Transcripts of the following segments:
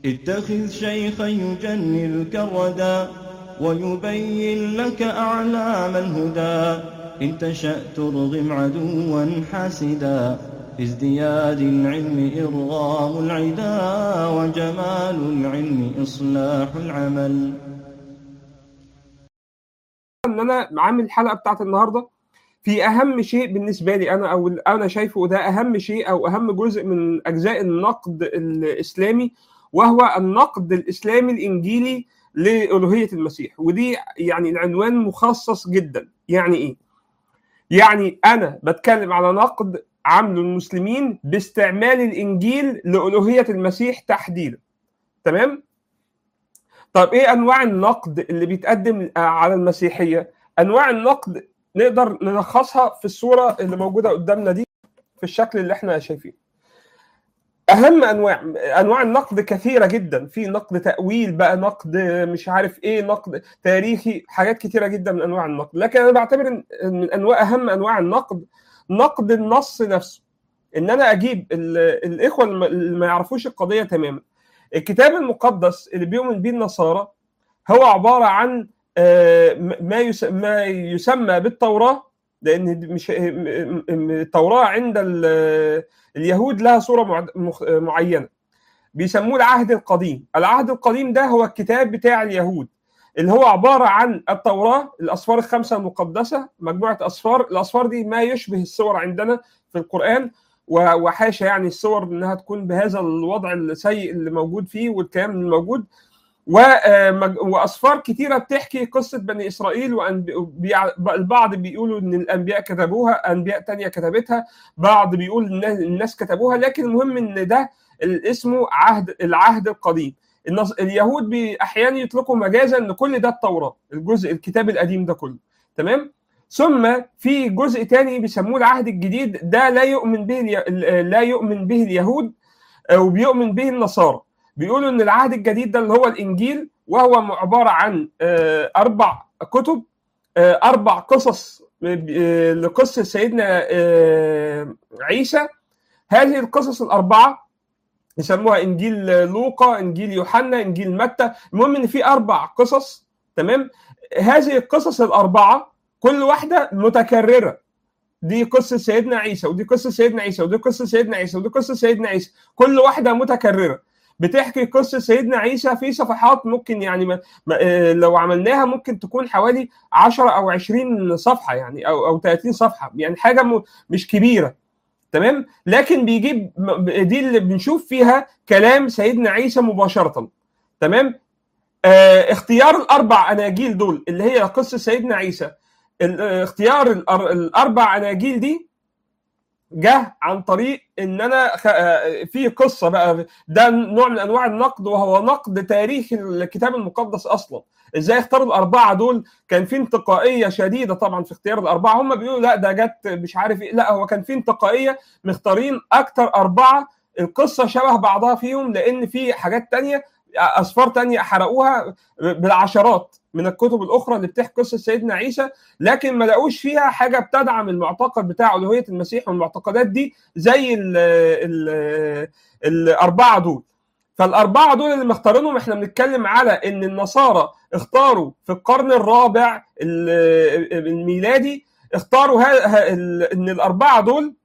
اتخذ شيخا يجنلك الردى ويبين لك أعلام الهدى إن تشأ ترغم عدوا حاسدا في ازدياد العلم إرغام العدا وجمال العلم إصلاح العمل ان انا عامل الحلقه بتاعت النهارده في اهم شيء بالنسبه لي انا او انا شايفه ده اهم شيء او اهم جزء من اجزاء النقد الاسلامي وهو النقد الاسلامي الانجيلي لالوهيه المسيح ودي يعني العنوان مخصص جدا يعني ايه يعني انا بتكلم على نقد عمله المسلمين باستعمال الانجيل لالوهيه المسيح تحديدا تمام طب ايه انواع النقد اللي بيتقدم على المسيحيه انواع النقد نقدر نلخصها في الصوره اللي موجوده قدامنا دي في الشكل اللي احنا شايفينه اهم انواع انواع النقد كثيره جدا في نقد تاويل بقى نقد مش عارف ايه نقد تاريخي حاجات كثيره جدا من انواع النقد لكن انا بعتبر ان من انواع اهم انواع النقد نقد النص نفسه ان انا اجيب الاخوه اللي ما يعرفوش القضيه تماما الكتاب المقدس اللي بيؤمن به النصارى هو عباره عن ما ما يسمى بالتوراه لان مش التوراه عند اليهود لها صوره معينه بيسموه العهد القديم العهد القديم ده هو الكتاب بتاع اليهود اللي هو عباره عن التوراه الاصفار الخمسه المقدسه مجموعه اصفار الاصفار دي ما يشبه الصور عندنا في القران وحاشا يعني الصور انها تكون بهذا الوضع السيء اللي موجود فيه والكلام الموجود واصفار كتيره بتحكي قصه بني اسرائيل والبعض بيقولوا ان الانبياء كتبوها انبياء تانية كتبتها بعض بيقول ان الناس كتبوها لكن المهم ان ده اسمه عهد العهد القديم اليهود احيانا يطلقوا مجازا ان كل ده التوراه الجزء الكتاب القديم ده كله تمام ثم في جزء تاني بيسموه العهد الجديد ده لا يؤمن به لا يؤمن به اليهود وبيؤمن به النصارى بيقولوا ان العهد الجديد ده اللي هو الانجيل وهو عباره عن اربع كتب اربع قصص لقصه سيدنا عيسى هذه القصص الاربعه يسموها انجيل لوقا انجيل يوحنا انجيل متى المهم ان في اربع قصص تمام هذه القصص الاربعه كل واحده متكرره دي قصه سيدنا عيسى ودي قصه سيدنا عيسى ودي قصه سيدنا عيسى ودي قصه سيدنا عيسى كل واحده متكرره بتحكي قصه سيدنا عيسى في صفحات ممكن يعني ما لو عملناها ممكن تكون حوالي 10 او 20 صفحه يعني او او 30 صفحه يعني حاجه مش كبيره تمام لكن بيجيب دي اللي بنشوف فيها كلام سيدنا عيسى مباشره تمام آه اختيار الاربع اناجيل دول اللي هي قصه سيدنا عيسى اختيار الاربع اناجيل دي جه عن طريق ان انا في قصه بقى ده نوع من انواع النقد وهو نقد تاريخ الكتاب المقدس اصلا ازاي اختاروا الاربعه دول كان في انتقائيه شديده طبعا في اختيار الاربعه هم بيقولوا لا ده جت مش عارف ايه لا هو كان في انتقائيه مختارين اكتر اربعه القصه شبه بعضها فيهم لان في حاجات تانية اسفار تانية حرقوها بالعشرات من الكتب الاخرى اللي بتحكي قصه سيدنا عيسى لكن ما لقوش فيها حاجه بتدعم المعتقد بتاع الوهيه المسيح والمعتقدات دي زي ال ال الاربعه دول فالاربعه دول اللي مختارينهم احنا بنتكلم على ان النصارى اختاروا في القرن الرابع الميلادي اختاروا ان الاربعه دول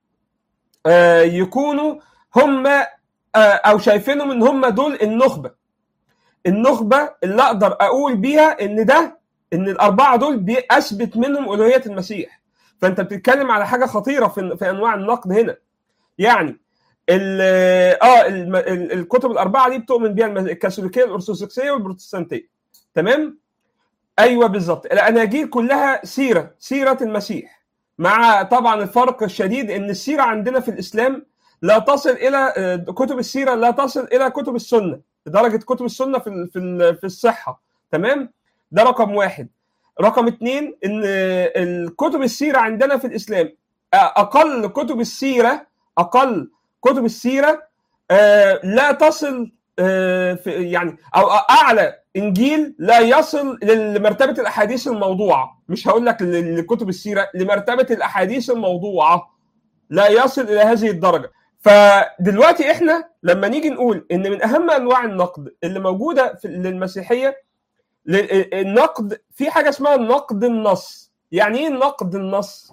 يكونوا هم او شايفينهم ان هم دول النخبه النخبه اللي اقدر اقول بيها ان ده ان الاربعه دول اثبت منهم الوهيه المسيح فانت بتتكلم على حاجه خطيره في, في انواع النقد هنا يعني ال اه ال ال الكتب الاربعه دي بتؤمن بيها الكاثوليكيه الارثوذكسيه والبروتستانتيه تمام ايوه بالظبط الاناجيل كلها سيره سيره المسيح مع طبعا الفرق الشديد ان السيره عندنا في الاسلام لا تصل الى كتب السيره لا تصل الى كتب السنه لدرجه كتب السنه في في في الصحه تمام ده رقم واحد رقم اثنين ان الكتب السيره عندنا في الاسلام اقل كتب السيره اقل كتب السيره لا تصل في يعني او اعلى انجيل لا يصل لمرتبه الاحاديث الموضوعه مش هقول لك لكتب السيره لمرتبه الاحاديث الموضوعه لا يصل الى هذه الدرجه فدلوقتي احنا لما نيجي نقول ان من اهم انواع النقد اللي موجوده في للمسيحيه ل- النقد في حاجه اسمها نقد النص يعني ايه نقد النص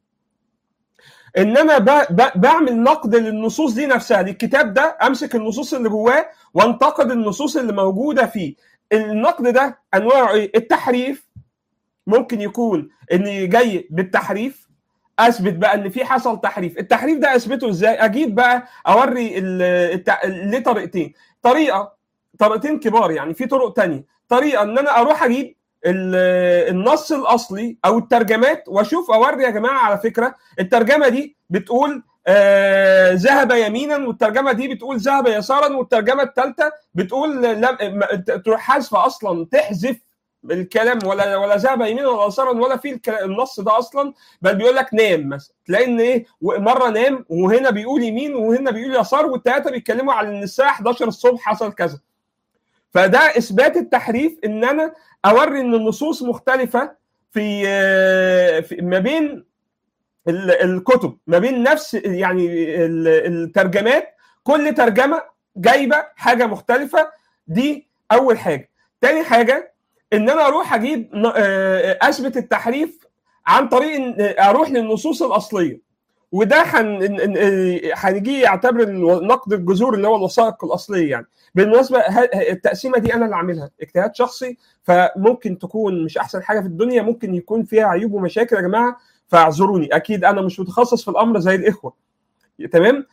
ان انا ب- ب- بعمل نقد للنصوص دي نفسها للكتاب ده امسك النصوص اللي جواه وانتقد النصوص اللي موجوده فيه النقد ده انواعه ايه التحريف ممكن يكون اني جاي بالتحريف اثبت بقى ان في حصل تحريف التحريف ده اثبته ازاي اجيب بقى اوري ال- التع... ليه طريقتين طريقه طريقتين كبار يعني في طرق تانية طريقه ان انا اروح اجيب ال- النص الاصلي او الترجمات واشوف اوري يا جماعه على فكره الترجمه دي بتقول آه ذهب يمينا والترجمه دي بتقول ذهب يسارا والترجمه الثالثه بتقول لم م- تروح حذفه اصلا تحذف الكلام ولا ولا ذهب يمينا ولا يسارا ولا في الكلا- النص ده اصلا بل بيقول لك نام مثلا تلاقي ان ايه مره نام وهنا بيقول يمين وهنا بيقول يسار والثلاثه بيتكلموا على ان الساعه 11 الصبح حصل كذا فده اثبات التحريف ان انا اوري ان النصوص مختلفه في آه، في- ما بين ال- الكتب ما بين نفس يعني ال- الترجمات كل ترجمه جايبه حاجه مختلفه دي اول حاجه تاني حاجه ان انا اروح اجيب ن- آه، اثبت التحريف عن طريق إن اروح للنصوص الاصليه وده هن- إن- إن- هنجي يعتبر الو- نقد الجذور اللي هو الوثائق الاصليه يعني بالمناسبه ه- التقسيمه دي انا اللي عاملها اجتهاد شخصي فممكن تكون مش احسن حاجه في الدنيا ممكن يكون فيها عيوب ومشاكل يا جماعه فاعذروني اكيد انا مش متخصص في الامر زي الاخوه تمام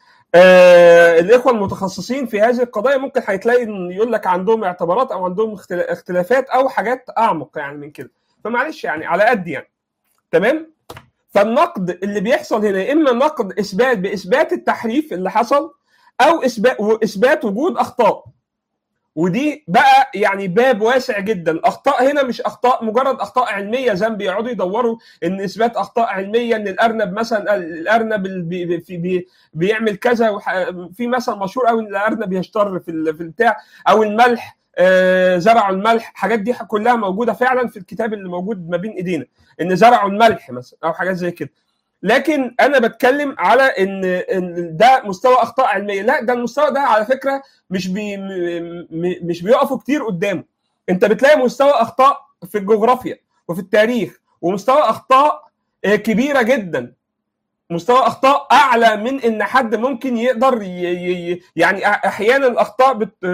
آه الاخوه المتخصصين في هذه القضايا ممكن هتلاقي ان يقول لك عندهم اعتبارات او عندهم اختلا- اختلافات او حاجات اعمق يعني من كده فمعلش يعني على قد يعني تمام فالنقد اللي بيحصل هنا يا اما نقد اثبات باثبات التحريف اللي حصل او اثبات واثبات وجود اخطاء ودي بقى يعني باب واسع جدا الاخطاء هنا مش اخطاء مجرد اخطاء علميه زي ما بيقعدوا يدوروا ان اثبات اخطاء علميه ان الارنب مثلا الارنب ال- بي بي في- بي بيعمل كذا وح- في مثل مشهور قوي ان الارنب يشتر في ال- في البتاع او الملح آه، زرعوا الملح الحاجات دي كلها موجوده فعلا في الكتاب اللي موجود ما بين ايدينا ان زرعوا الملح مثلا او حاجات زي كده لكن انا بتكلم على ان إن ده مستوى اخطاء علميه لا ده المستوى ده على فكره مش بي م- م- مش بيقفوا كتير قدامه انت بتلاقي مستوى اخطاء في الجغرافيا وفي التاريخ ومستوى اخطاء آه، كبيره جدا مستوى اخطاء اعلى من ان حد ممكن يقدر ي... ي... يعني أح- احيانا الاخطاء بت...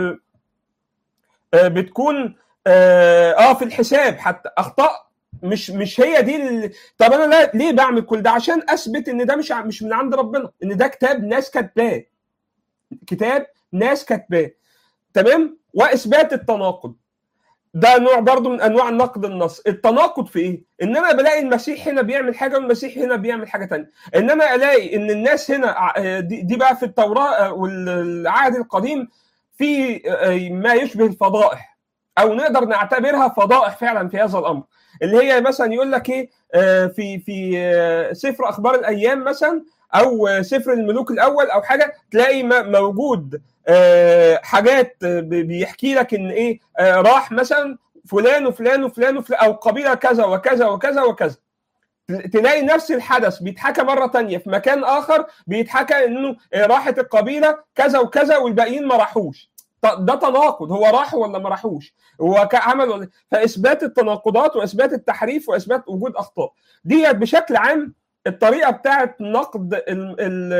آه، بتكون اه آه، في الحساب حتى اخطاء مش مش هي دي ال... طب انا لا ليه بعمل كل ده عشان اثبت ان ده مش ع- مش من عند ربنا ان ده كتاب ناس كاتباه كتاب ناس كاتباه تمام واثبات التناقض ده نوع برضو من انواع النقد النص التناقض في ايه ان انا بلاقي المسيح هنا بيعمل حاجه والمسيح هنا بيعمل حاجه تانية ان انا الاقي ان الناس هنا ع- دي, دي بقى في التوراه والعهد القديم في آه، ما يشبه الفضائح او نقدر نعتبرها فضائح فعلا في هذا الامر اللي هي مثلا يقول لك ايه آه، في في آه، سفر اخبار الايام مثلا او آه، سفر الملوك الاول او حاجه تلاقي م- موجود آه، حاجات آه، ب- بيحكي لك ان ايه آه، راح مثلا فلان وفلان وفلان وفلان او قبيله كذا وكذا وكذا وكذا تلاقي نفس الحدث بيتحكى مره تانية في مكان اخر بيتحكى انه آه، راحت القبيله كذا وكذا والباقيين ما راحوش ط- ده تناقض هو راح ولا ما راحوش هو ك- عمل ولا فاثبات التناقضات واثبات التحريف واثبات وجود اخطاء ديت بشكل عام الطريقه بتاعت نقد ال ال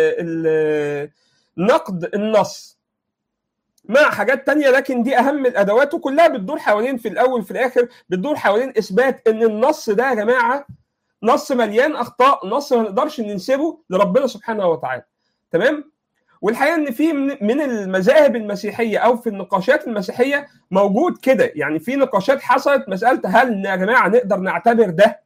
ال نقد النص مع حاجات تانية لكن دي اهم الادوات وكلها بتدور حوالين في الاول وفي الاخر بتدور حوالين اثبات ان النص ده يا جماعه نص مليان اخطاء نص ما نقدرش ننسبه لربنا سبحانه وتعالى تمام والحقيقه ان في من من المذاهب المسيحيه او في النقاشات المسيحيه موجود كده يعني في نقاشات حصلت مساله هل يا جماعه نقدر نعتبر ده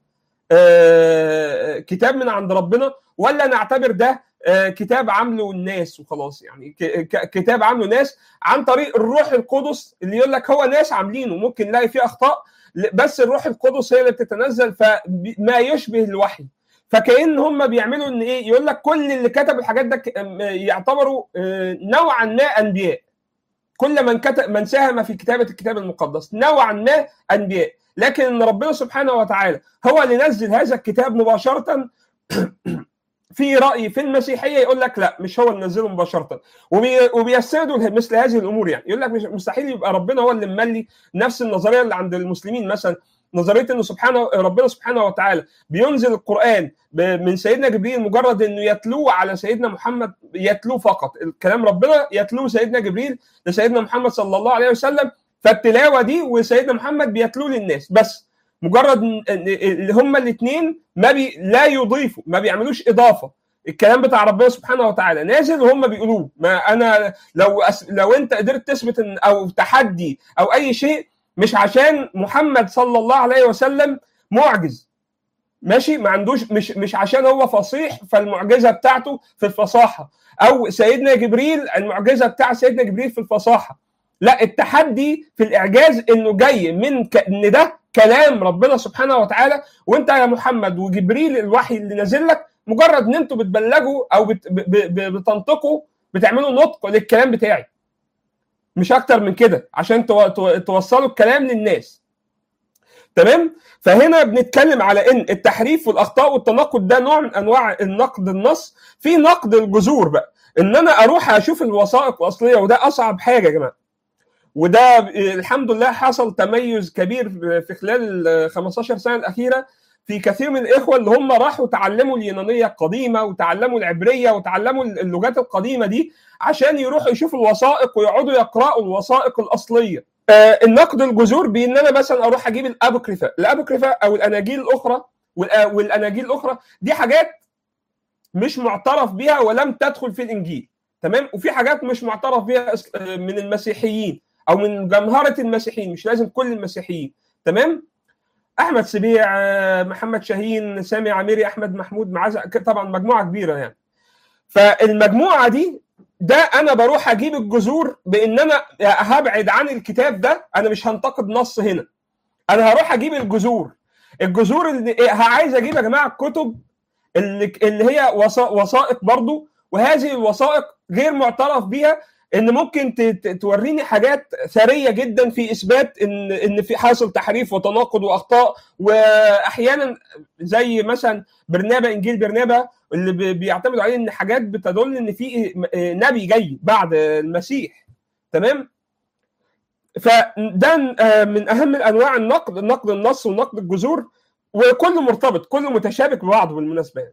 آه، كتاب من عند ربنا ولا نعتبر ده آه، كتاب عامله الناس وخلاص يعني ك- ك- كتاب عامله ناس عن طريق الروح القدس اللي يقول لك هو ناس عاملينه ممكن نلاقي فيه اخطاء ل- بس الروح القدس هي اللي بتتنزل فما يشبه الوحي فكأن هم بيعملوا ان ايه يقول لك كل اللي كتب الحاجات ده ك- م- يعتبروا آه، نوعا ما انبياء كل من كتب من ساهم في كتابه الكتاب المقدس نوعا ما انبياء لكن ان ربنا سبحانه وتعالى هو اللي نزل هذا الكتاب مباشره في راي في المسيحيه يقول لك لا مش هو اللي نزله مباشره وبي وبيستندوا مثل هذه الامور يعني يقول لك مش مستحيل يبقى ربنا هو اللي مملي نفس النظريه اللي عند المسلمين مثلا نظريه انه سبحانه ربنا سبحانه وتعالى بينزل القران من سيدنا جبريل مجرد انه يتلوه على سيدنا محمد يتلوه فقط الكلام ربنا يتلوه سيدنا جبريل لسيدنا محمد صلى الله عليه وسلم فالتلاوه دي وسيدنا محمد بيتلوه للناس بس مجرد اللي هما الاثنين ما بي لا يضيفوا ما بيعملوش اضافه الكلام بتاع ربنا سبحانه وتعالى نازل وهم بيقولوه ما انا لو أس... لو انت قدرت تثبت إن او تحدي او اي شيء مش عشان محمد صلى الله عليه وسلم معجز ماشي ما عندوش مش مش عشان هو فصيح فالمعجزه بتاعته في الفصاحه او سيدنا جبريل المعجزه بتاع سيدنا جبريل في الفصاحه لا التحدي في الاعجاز انه جاي من ك... ان ده كلام ربنا سبحانه وتعالى وانت يا محمد وجبريل الوحي اللي نازل لك مجرد ان انتوا بتبلغوا او بت... ب... ب... بتنطقوا بتعملوا نطق للكلام بتاعي مش اكتر من كده عشان تو... تو... توصلوا الكلام للناس تمام فهنا بنتكلم على ان التحريف والاخطاء والتناقض ده نوع من انواع النقد النص في نقد الجذور بقى ان انا اروح اشوف الوثائق الاصليه وده اصعب حاجه يا جماعه وده الحمد لله حصل تميز كبير في خلال ال 15 سنه الاخيره في كثير من الاخوه اللي هم راحوا تعلموا اليونانيه القديمه وتعلموا العبريه وتعلموا اللغات القديمه دي عشان يروحوا يشوفوا الوثائق ويقعدوا يقراوا الوثائق الاصليه. آه النقد الجذور بان انا مثلا اروح اجيب الابوكريفا، الابوكريفا او الاناجيل الاخرى والاناجيل الاخرى دي حاجات مش معترف بها ولم تدخل في الانجيل. تمام؟ وفي حاجات مش معترف بها من المسيحيين او من جمهره المسيحيين مش لازم كل المسيحيين تمام احمد سبيع محمد شاهين سامي عميري احمد محمود معاذ طبعا مجموعه كبيره يعني فالمجموعه دي ده انا بروح اجيب الجذور بان انا هبعد عن الكتاب ده انا مش هنتقد نص هنا انا هروح اجيب الجذور الجذور اللي عايز اجيب يا جماعه الكتب اللي, اللي هي وثائق برضو وهذه الوثائق غير معترف بها ان ممكن توريني حاجات ثريه جدا في اثبات ان ان في حاصل تحريف وتناقض واخطاء واحيانا زي مثلا برنابا انجيل برنابا اللي بيعتمدوا عليه ان حاجات بتدل ان في نبي جاي بعد المسيح تمام فده من اهم انواع النقد نقد النص ونقد الجذور وكله مرتبط كله متشابك ببعضه بالمناسبه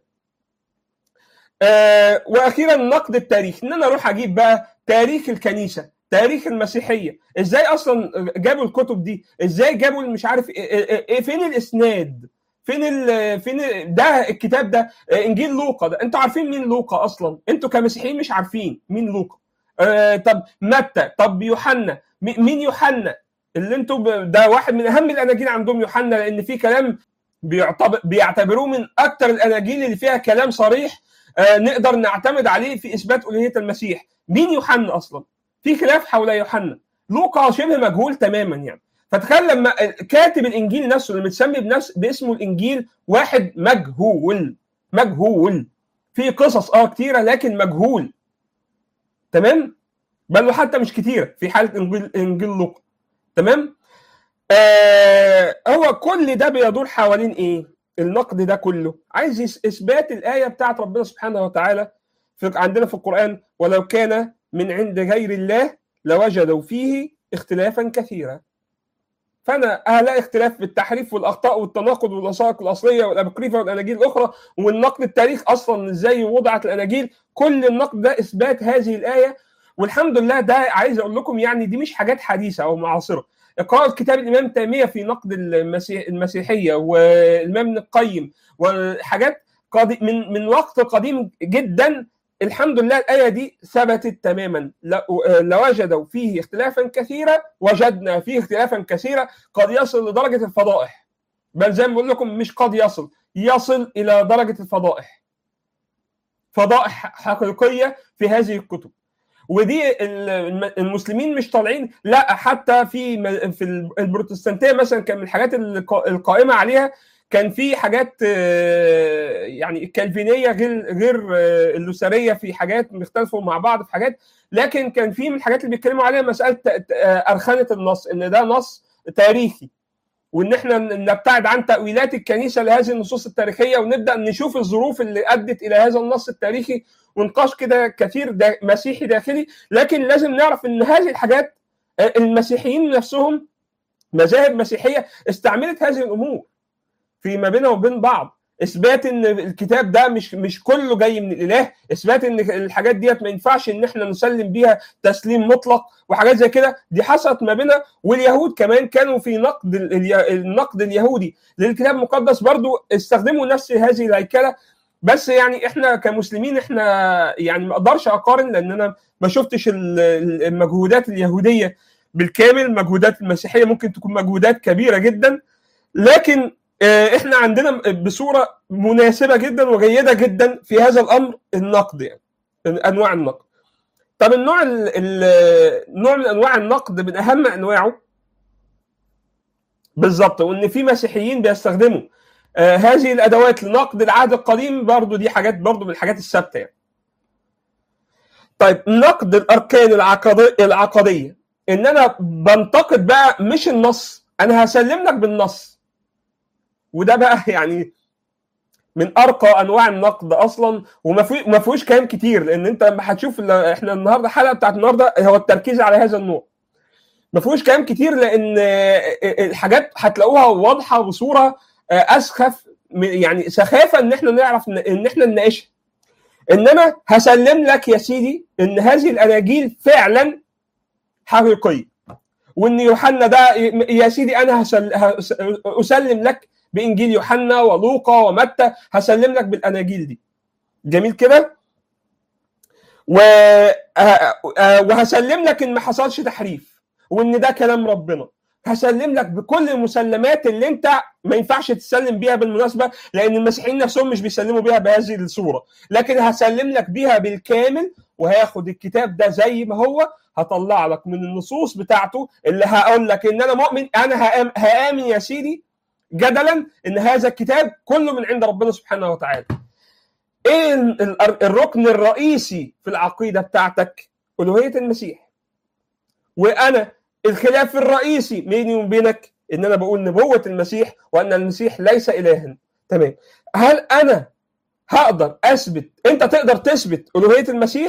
آه واخيرا النقد التاريخ ان انا اروح اجيب بقى تاريخ الكنيسه تاريخ المسيحيه ازاي اصلا جابوا الكتب دي ازاي جابوا مش عارف إيه, إيه فين الاسناد فين ال فين ال ده الكتاب ده انجيل لوقا ده انتوا عارفين مين لوقا اصلا انتوا كمسيحيين مش عارفين مين لوقا آه طب متى طب يوحنا مين يوحنا اللي انتوا ده واحد من اهم الاناجيل عندهم يوحنا لان في كلام بيعتبر بيعتبروه من اكثر الاناجيل اللي فيها كلام صريح آه نقدر نعتمد عليه في اثبات الوهيه المسيح مين يوحنا اصلا في خلاف حول يوحنا لوقا شبه مجهول تماما يعني فتخيل لما كاتب الانجيل نفسه اللي متسمي بنفس باسمه الانجيل واحد مجهول مجهول في قصص اه كتيره لكن مجهول تمام بل وحتى مش كتيره في حاله انجيل انجيل لوقا تمام آه هو كل ده بيدور حوالين ايه النقد ده كله عايز اثبات الايه بتاعت ربنا سبحانه وتعالى في عندنا في القرآن ولو كان من عند غير الله لوجدوا فيه اختلافا كثيرا فانا هلاقي اختلاف في التحريف والاخطاء والتناقض والوثائق الاصليه والابوكريفه والاناجيل الاخرى والنقد التاريخ اصلا ازاي وضعت الاناجيل كل النقد ده اثبات هذه الايه والحمد لله ده عايز اقول لكم يعني دي مش حاجات حديثه او معاصره اقراء كتاب الامام تيميه في نقد المسيح المسيحيه والامام ابن القيم وحاجات من من وقت قديم جدا الحمد لله الآية دي ثبتت تماما لوجدوا فيه اختلافا كثيرا وجدنا فيه اختلافا كثيرا قد يصل لدرجة الفضائح بل زي ما بقول لكم مش قد يصل يصل إلى درجة الفضائح فضائح حقيقية في هذه الكتب ودي المسلمين مش طالعين لا حتى في في البروتستانتيه مثلا كان من الحاجات القائمه عليها كان في حاجات يعني الكالفينيه غير غير اللوثريه في حاجات بيختلفوا مع بعض في حاجات لكن كان في من الحاجات اللي بيتكلموا عليها مساله ارخنه النص ان ده نص تاريخي وان احنا نبتعد عن تاويلات الكنيسه لهذه النصوص التاريخيه ونبدا نشوف الظروف اللي ادت الى هذا النص التاريخي ونقاش كده كثير دا مسيحي داخلي لكن لازم نعرف ان هذه الحاجات المسيحيين نفسهم مذاهب مسيحيه استعملت هذه الامور فيما بينها وبين بعض اثبات ان الكتاب ده مش مش كله جاي من الاله اثبات ان الحاجات ديت ما ينفعش ان احنا نسلم بيها تسليم مطلق وحاجات زي كده دي حصلت ما بيننا واليهود كمان كانوا في نقد النقد اليهودي للكتاب المقدس برضو استخدموا نفس هذه الهيكله بس يعني احنا كمسلمين احنا يعني ما اقدرش اقارن لان انا ما شفتش المجهودات اليهوديه بالكامل المجهودات المسيحيه ممكن تكون مجهودات كبيره جدا لكن احنا عندنا بصوره مناسبه جدا وجيده جدا في هذا الامر النقد يعني انواع النقد طب النوع النوع من انواع النقد من اهم انواعه بالظبط وان في مسيحيين بيستخدموا آه هذه الادوات لنقد العهد القديم برضو دي حاجات برضو من الحاجات الثابته يعني طيب نقد الاركان العقديه العقديه ان انا بنتقد بقى مش النص انا هسلم لك بالنص وده بقى يعني من ارقى انواع النقد اصلا وما في ما فيهوش كلام كتير لان انت لما هتشوف احنا النهارده الحلقه بتاعت النهارده هو التركيز على هذا النوع ما فيهوش كلام كتير لان الحاجات هتلاقوها واضحه بصوره اسخف يعني سخافه ان احنا نعرف ان احنا نناقشها انما هسلم لك يا سيدي ان هذه الاناجيل فعلا حقيقيه وان يوحنا ده يا سيدي انا هسل... اسلم لك بانجيل يوحنا ولوقا ومتى هسلم لك بالاناجيل دي جميل كده و... وهسلم لك ان ما حصلش تحريف وان ده كلام ربنا هسلم لك بكل المسلمات اللي انت ما ينفعش تسلم بيها بالمناسبه لان المسيحيين نفسهم مش بيسلموا بيها بهذه الصوره لكن هسلم لك بيها بالكامل وهاخد الكتاب ده زي ما هو هطلع لك من النصوص بتاعته اللي هقول لك ان انا مؤمن انا هامن يا سيدي جدلا ان هذا الكتاب كله من عند ربنا سبحانه وتعالى ايه الركن الرئيسي في العقيده بتاعتك الوهيه المسيح وانا الخلاف الرئيسي بيني وبينك ان انا بقول نبوه المسيح وان المسيح ليس الها تمام هل انا هقدر اثبت انت تقدر تثبت الوهيه المسيح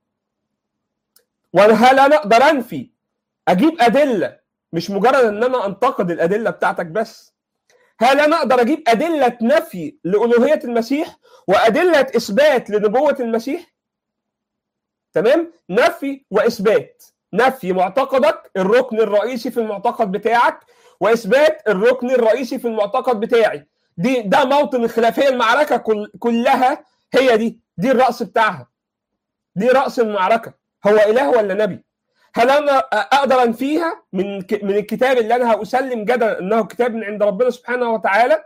وهل انا اقدر انفي اجيب ادله مش مجرد ان انا انتقد الادله بتاعتك بس هل انا اقدر اجيب ادله نفي لالوهيه المسيح وادله اثبات لنبوه المسيح تمام نفي واثبات نفي معتقدك الركن الرئيسي في المعتقد بتاعك واثبات الركن الرئيسي في المعتقد بتاعي دي ده موطن الخلافيه المعركه كل كلها هي دي دي الراس بتاعها دي راس المعركه هو اله ولا نبي هل انا اقدر انفيها من من الكتاب اللي انا هاسلم جدلا انه كتاب من عند ربنا سبحانه وتعالى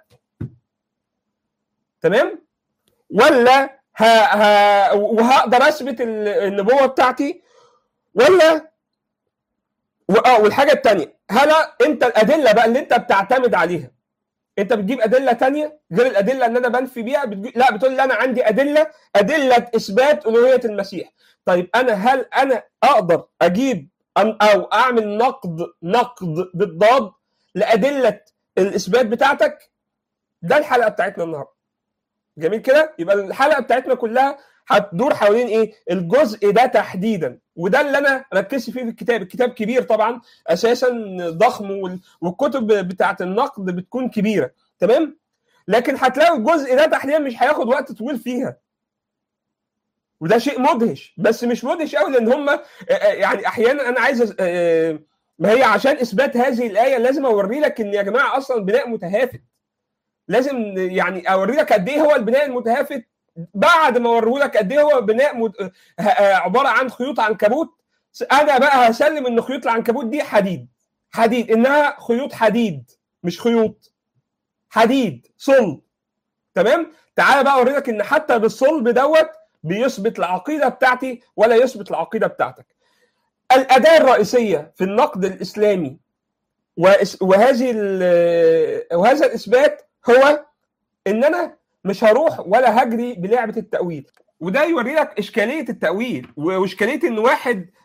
تمام ولا ها ها وهقدر اثبت النبوه بتاعتي ولا اه والحاجه الثانيه هل انت الادله بقى اللي انت بتعتمد عليها انت بتجيب ادله تانية غير الادله اللي انا بنفي بيها بتجيب... لا بتقول لي انا عندي ادله ادله اثبات الوهيه المسيح طيب انا هل انا اقدر اجيب أم او اعمل نقد نقد بالضاد لادله الاثبات بتاعتك ده الحلقه بتاعتنا النهارده جميل كده يبقى الحلقه بتاعتنا كلها هتدور حوالين ايه الجزء ده تحديدا وده اللي انا ركزت فيه في الكتاب الكتاب كبير طبعا اساسا ضخم والكتب بتاعه النقد بتكون كبيره تمام لكن هتلاقوا الجزء ده تحديدا مش هياخد وقت طويل فيها وده شيء مدهش بس مش مدهش قوي لان هم يعني احيانا انا عايز ما هي عشان اثبات هذه الايه لازم اوري لك ان يا جماعه اصلا بناء متهافت لازم يعني اوري لك قد ايه هو البناء المتهافت بعد ما اوريه لك قد ايه هو بناء مد... عباره عن خيوط عنكبوت انا بقى هسلم ان خيوط العنكبوت دي حديد حديد انها خيوط حديد مش خيوط حديد صلب تمام تعال بقى اوري لك ان حتى بالصلب دوت بيثبت العقيده بتاعتي ولا يثبت العقيده بتاعتك الاداه الرئيسيه في النقد الاسلامي وهذه وهذا الاثبات هو ان انا مش هروح ولا هجري بلعبه التاويل وده يوري لك اشكاليه التاويل واشكاليه ان واحد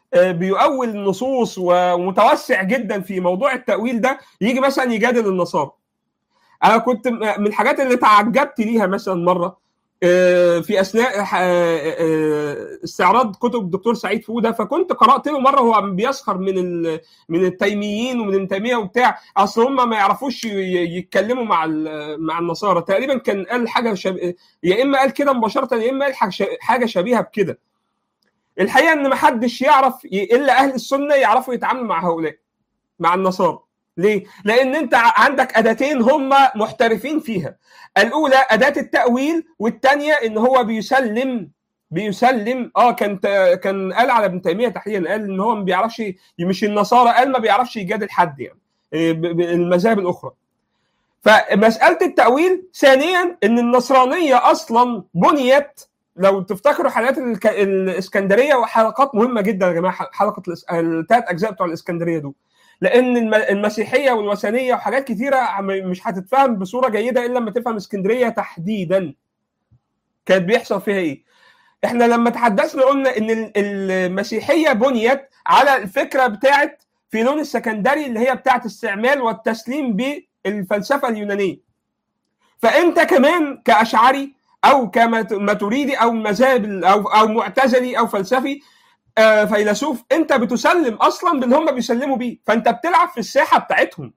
بيؤول النصوص ومتوسع جدا في موضوع التاويل ده يجي مثلا يجادل النصارى انا كنت من الحاجات اللي تعجبت ليها مثلا مره في اثناء استعراض كتب الدكتور سعيد فوده فكنت قرات له مره هو بيسخر من من التيميين ومن ابن تيميه وبتاع اصل هم ما يعرفوش يتكلموا مع مع النصارى تقريبا كان قال حاجه شب... يا اما قال كده مباشره يا اما قال حاجه شبيهه بكده الحقيقه ان ما حدش يعرف الا اهل السنه يعرفوا يتعاملوا مع هؤلاء مع النصارى ليه؟ لأن أنت عندك أداتين هم محترفين فيها. الأولى أداة التأويل والثانية إن هو بيسلم بيسلم اه كان كان قال على ابن تيمية تحديدا قال إن هو ما بيعرفش مش النصارى قال ما بيعرفش يجادل حد يعني المذاهب الأخرى. فمسألة التأويل ثانيا إن النصرانية أصلا بنيت لو تفتكروا حلقات الإسكندرية وحلقات مهمة جدا يا جماعة حلقة الثلاث أجزاء بتوع الإسكندرية دول. لان المسيحيه والوثنيه وحاجات كثيره مش هتتفهم بصوره جيده الا لما تفهم اسكندريه تحديدا كانت بيحصل فيها ايه احنا لما تحدثنا قلنا ان المسيحيه بنيت على الفكره بتاعت فيلون السكندري اللي هي بتاعت استعمال والتسليم بالفلسفه اليونانيه فانت كمان كاشعري او كماتريدي او مذاهب او او معتزلي او فلسفي فيلسوف انت بتسلم اصلا باللي هم بيسلموا بيه فانت بتلعب في الساحه بتاعتهم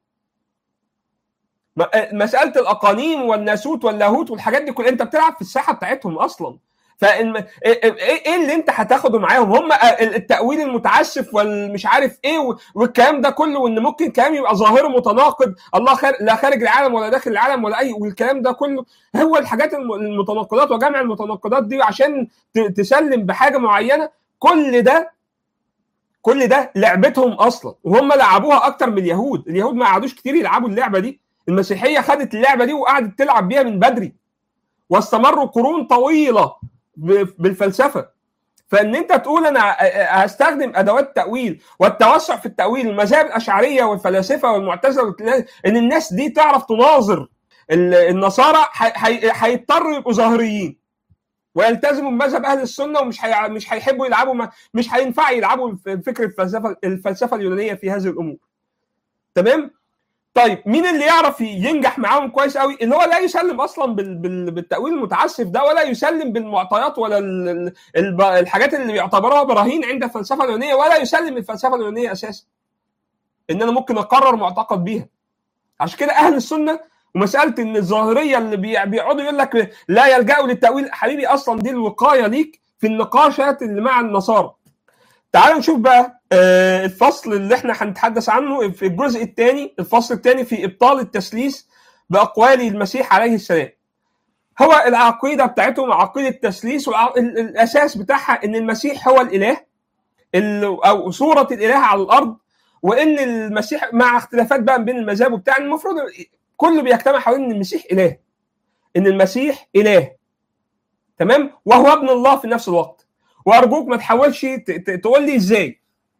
مساله الاقانيم والناسوت واللاهوت والحاجات دي كلها انت بتلعب في الساحه بتاعتهم اصلا فايه ايه اللي انت هتاخده معاهم هم التاويل المتعسف والمش عارف ايه والكلام ده كله وان ممكن كلام يبقى ظاهره متناقض الله خارج لا خارج العالم ولا داخل العالم ولا اي والكلام ده كله هو الحاجات المتناقضات وجمع المتناقضات دي عشان تسلم بحاجه معينه كل ده كل ده لعبتهم اصلا وهم لعبوها اكتر من اليهود اليهود ما قعدوش كتير يلعبوا اللعبه دي المسيحيه خدت اللعبه دي وقعدت تلعب بيها من بدري واستمروا قرون طويله بالفلسفه فان انت تقول انا هستخدم ادوات التاويل والتوسع في التاويل المذاهب الاشعريه والفلاسفه والمعتزله ان الناس دي تعرف تناظر النصارى هيضطروا يبقوا ظاهريين ويلتزموا بمذهب اهل السنه ومش حي... مش هيحبوا يلعبوا ما... مش هينفع يلعبوا فكره الفلسفه الفلسفه اليونانيه في هذه الامور تمام طيب مين اللي يعرف ينجح معاهم كويس قوي اللي هو لا يسلم اصلا بال... بال... بالتاويل المتعسف ده ولا يسلم بالمعطيات ولا ال... ال... الحاجات اللي بيعتبروها براهين عند الفلسفه اليونانيه ولا يسلم الفلسفه اليونانيه اساسا ان انا ممكن اقرر معتقد بيها عشان كده اهل السنه ومساله ان الظاهريه اللي بيقعدوا يقول لك لا يلجأوا للتاويل حبيبي اصلا دي الوقايه ليك في النقاشات اللي مع النصارى تعالوا نشوف بقى الفصل اللي احنا هنتحدث عنه في الجزء الثاني الفصل الثاني في ابطال التثليث باقوال المسيح عليه السلام هو العقيده بتاعتهم عقيده التثليث والاساس بتاعها ان المسيح هو الاله او صوره الاله على الارض وان المسيح مع اختلافات بقى بين المذاهب وبتاع المفروض كله بيجتمع حوالين ان المسيح اله ان المسيح اله تمام وهو ابن الله في نفس الوقت وارجوك ما تحاولش تقول لي ازاي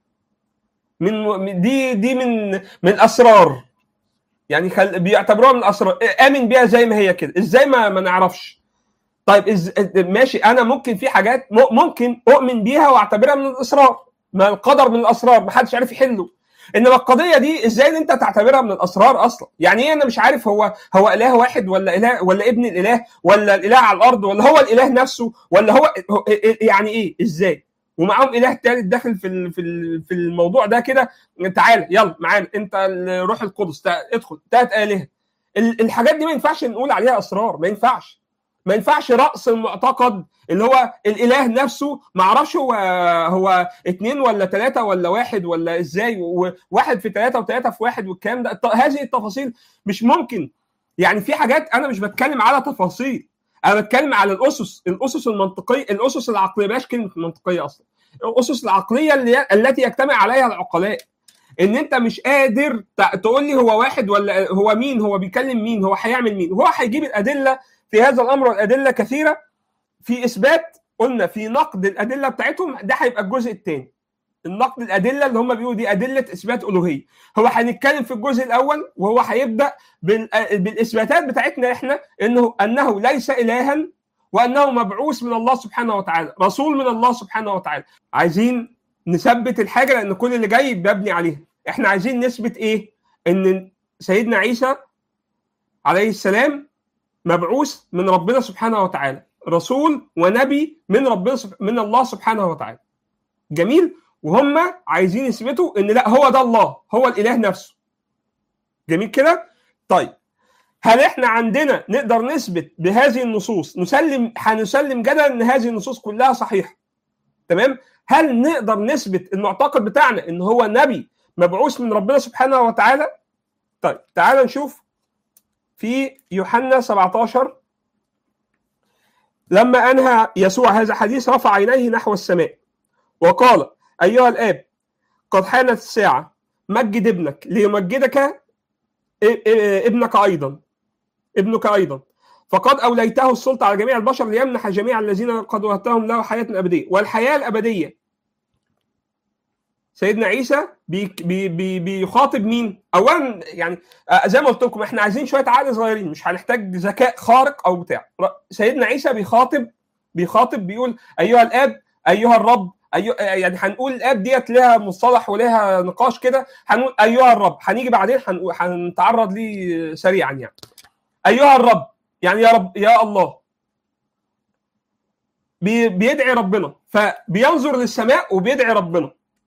من دي دي من من اسرار يعني خل... بيعتبروها من الاسرار امن بيها زي ما هي كده ازاي ما, ما نعرفش طيب إز... ماشي انا ممكن في حاجات ممكن اؤمن بيها واعتبرها من الاسرار ما القدر من الاسرار ما حدش عارف يحله انما القضيه دي ازاي ان انت تعتبرها من الاسرار اصلا يعني ايه انا مش عارف هو هو اله واحد ولا اله ولا ابن الاله ولا الاله على الارض ولا هو الاله نفسه ولا هو يعني ايه ازاي ومعاهم اله ثالث داخل في في الموضوع ده كده تعال يلا معانا انت روح القدس ادخل ثلاث الهه الحاجات دي ما ينفعش نقول عليها اسرار ما ينفعش ما ينفعش راس المعتقد اللي هو الاله نفسه ما اعرفش هو هو اثنين ولا ثلاثه ولا واحد ولا ازاي وواحد في ثلاثه وثلاثه في واحد والكلام ده هذه التفاصيل مش ممكن يعني في حاجات انا مش بتكلم على تفاصيل انا بتكلم على الاسس الاسس المنطقيه الاسس العقليه بلاش كلمه منطقيه اصلا الاسس العقليه اللي التي يجتمع عليها العقلاء ان انت مش قادر تقول لي هو واحد ولا هو مين هو بيكلم مين هو هيعمل مين هو هيجيب الادله في هذا الامر والادله كثيره في اثبات قلنا في نقد الادله بتاعتهم ده هيبقى الجزء الثاني النقد الادله اللي هم بيقولوا دي ادله اثبات الوهيه هو هنتكلم في الجزء الاول وهو هيبدا بالاثباتات بتاعتنا احنا انه انه ليس الها وانه مبعوث من الله سبحانه وتعالى رسول من الله سبحانه وتعالى عايزين نثبت الحاجه لان كل اللي جاي مبني عليها احنا عايزين نثبت ايه ان سيدنا عيسى عليه السلام مبعوث من ربنا سبحانه وتعالى رسول ونبي من ربنا سب... من الله سبحانه وتعالى جميل وهم عايزين يثبتوا ان لا هو ده الله هو الاله نفسه جميل كده طيب هل احنا عندنا نقدر نثبت بهذه النصوص نسلم هنسلم جدلا ان هذه النصوص كلها صحيحه تمام هل نقدر نثبت المعتقد بتاعنا ان هو نبي مبعوث من ربنا سبحانه وتعالى طيب تعال نشوف في يوحنا 17 لما انهى يسوع هذا الحديث رفع عينيه نحو السماء وقال ايها الاب قد حانت الساعه مجد ابنك ليمجدك ابنك ايضا ابنك ايضا فقد اوليته السلطه على جميع البشر ليمنح جميع الذين قد وهبتهم له حياه ابديه والحياه الابديه سيدنا عيسى بي بي بي بيخاطب مين؟ اولا يعني زي ما قلت لكم احنا عايزين شويه عقل صغيرين مش هنحتاج ذكاء خارق او بتاع سيدنا عيسى بيخاطب بيخاطب بيقول ايها الاب ايها الرب أيها يعني هنقول الاب ديت لها مصطلح ولها نقاش كده هنقول ايها الرب هنيجي بعدين هنتعرض ليه سريعا يعني ايها الرب يعني يا رب يا الله بي بيدعي ربنا فبينظر للسماء وبيدعي ربنا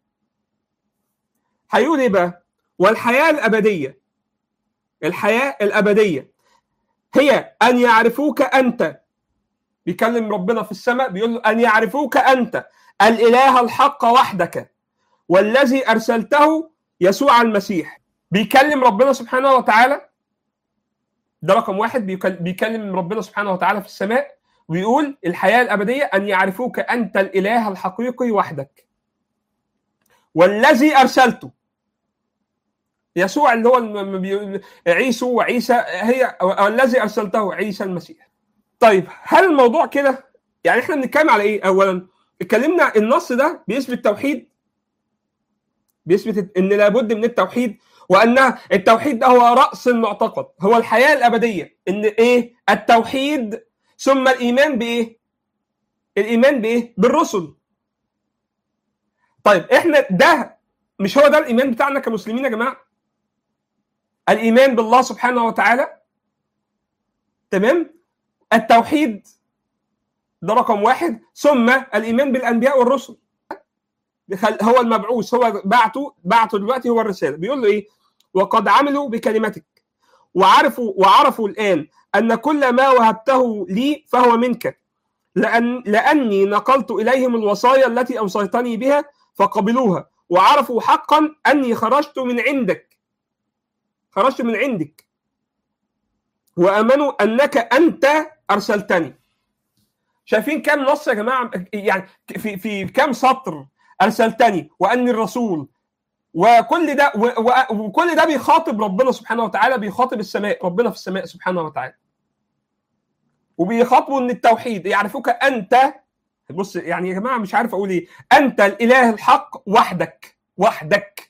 هيقول ايه بقى والحياه الابديه الحياه الابديه هي ان يعرفوك انت بيكلم ربنا في السماء بيقول له ان يعرفوك انت الاله الحق وحدك والذي ارسلته يسوع المسيح بيكلم ربنا سبحانه وتعالى ده رقم واحد بيكلم ربنا سبحانه وتعالى في السماء ويقول الحياه الابديه ان يعرفوك انت الاله الحقيقي وحدك والذي ارسلته يسوع اللي هو عيسو وعيسى هي الذي ارسلته عيسى المسيح طيب هل الموضوع كده يعني احنا بنتكلم على ايه اولا اتكلمنا النص ده بيثبت التوحيد بيثبت ان لابد من التوحيد وان التوحيد ده هو راس المعتقد هو الحياه الابديه ان ايه التوحيد ثم الايمان بايه الايمان بايه بالرسل طيب احنا ده مش هو ده الايمان بتاعنا كمسلمين يا جماعه الايمان بالله سبحانه وتعالى تمام التوحيد ده رقم واحد ثم الايمان بالانبياء والرسل هو المبعوث هو بعته بعته دلوقتي هو الرساله بيقول له ايه وقد عملوا بكلمتك وعرفوا وعرفوا الان ان كل ما وهبته لي فهو منك لأن لاني نقلت اليهم الوصايا التي اوصيتني بها فقبلوها وعرفوا حقا اني خرجت من عندك خرجت من عندك وامنوا انك انت ارسلتني شايفين كام نص يا جماعه يعني في في كام سطر ارسلتني واني الرسول وكل ده وكل ده بيخاطب ربنا سبحانه وتعالى بيخاطب السماء ربنا في السماء سبحانه وتعالى وبيخاطبوا ان التوحيد يعرفوك انت بص يعني يا جماعه مش عارف اقول ايه انت الاله الحق وحدك وحدك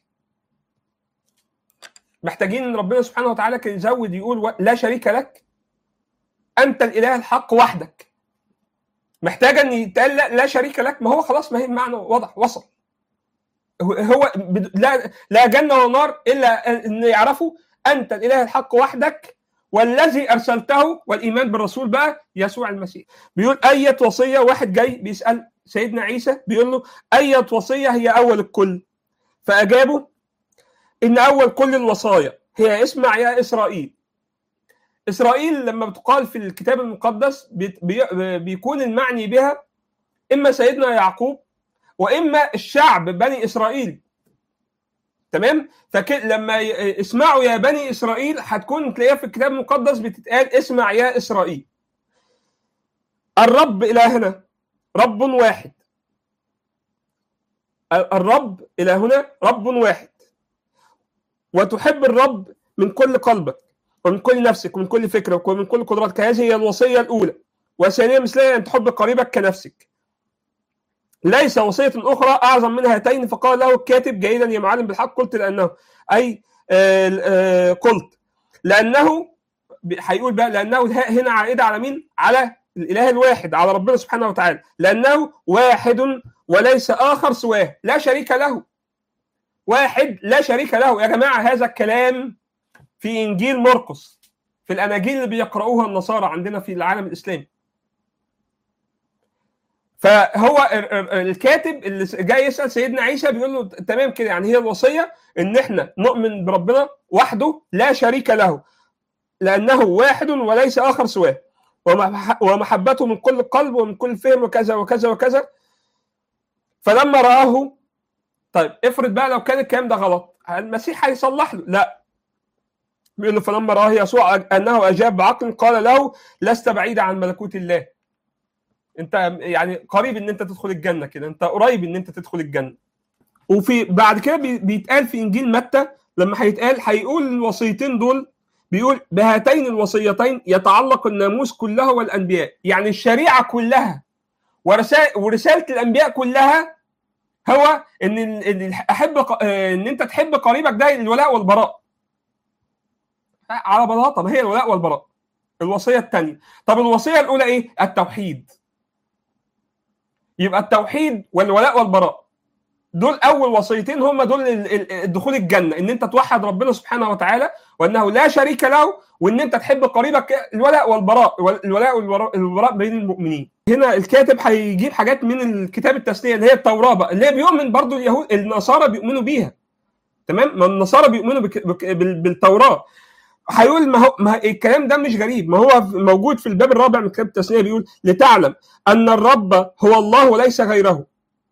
محتاجين ان ربنا سبحانه وتعالى كان يزود يقول لا شريك لك انت الاله الحق وحدك محتاجه ان يتقال لا, لا شريك لك ما هو خلاص ما هي المعنى واضح وصل هو لا لا جنه ولا نار الا ان يعرفوا انت الاله الحق وحدك والذي ارسلته والايمان بالرسول بقى يسوع المسيح بيقول اية وصيه واحد جاي بيسال سيدنا عيسى بيقول له اية وصيه هي اول الكل فاجابوا ان اول كل الوصايا هي اسمع يا اسرائيل اسرائيل لما بتقال في الكتاب المقدس بيكون المعني بها اما سيدنا يعقوب واما الشعب بني اسرائيل تمام فلما اسمعوا يا بني اسرائيل هتكون تلاقيها في الكتاب المقدس بتتقال اسمع يا اسرائيل الرب الهنا رب واحد الرب الهنا رب واحد وتحب الرب من كل قلبك ومن كل نفسك ومن كل فكرك ومن كل قدراتك هذه هي الوصيه الاولى والثانيه مثلها ان تحب قريبك كنفسك ليس وصية أخرى أعظم من هاتين فقال له الكاتب جيدا يا معلم بالحق قلت لأنه أي آآ آآ قلت لأنه هيقول بقى لأنه الهاء هنا عائدة على مين؟ على الإله الواحد على ربنا سبحانه وتعالى لأنه واحد وليس اخر سواه لا شريك له واحد لا شريك له يا جماعه هذا الكلام في انجيل مرقس في الاناجيل اللي بيقرأوها النصارى عندنا في العالم الاسلامي فهو الكاتب اللي جاي يسال سيدنا عيسى بيقول له تمام كده يعني هي الوصيه ان احنا نؤمن بربنا وحده لا شريك له لانه واحد وليس اخر سواه ومحبته من كل قلب ومن كل فهم وكذا وكذا وكذا فلما رآه طيب افرض بقى لو كان الكلام ده غلط المسيح هيصلح له لا بيقول له فلما رآه يسوع انه اجاب بعقل قال له لست بعيدا عن ملكوت الله انت يعني قريب ان انت تدخل الجنه كده انت قريب ان انت تدخل الجنه وفي بعد كده بيتقال في انجيل متى لما هيتقال هيقول الوصيتين دول بيقول بهاتين الوصيتين يتعلق الناموس كله والانبياء يعني الشريعه كلها ورساله الانبياء كلها هو ان ان احب ان انت تحب قريبك ده الولاء والبراء على بلاطه ما هي الولاء والبراء الوصيه الثانيه طب الوصيه الاولى ايه التوحيد يبقى التوحيد والولاء والبراء دول اول وصيتين هم دول دخول الجنه ان انت توحد ربنا سبحانه وتعالى وانه لا شريك له وان انت تحب قريبك الولاء والبراء الولاء والبراء بين المؤمنين هنا الكاتب هيجيب حاجات من الكتاب التثنيه اللي هي التوراه بقى اللي هي بيؤمن برضو اليهود النصارى بيؤمنوا بيها تمام ما النصارى بيؤمنوا بك... بك... بالتوراه هيقول ما هو ما الكلام ده مش غريب ما هو موجود في الباب الرابع من كتاب التثنيه بيقول لتعلم ان الرب هو الله وليس غيره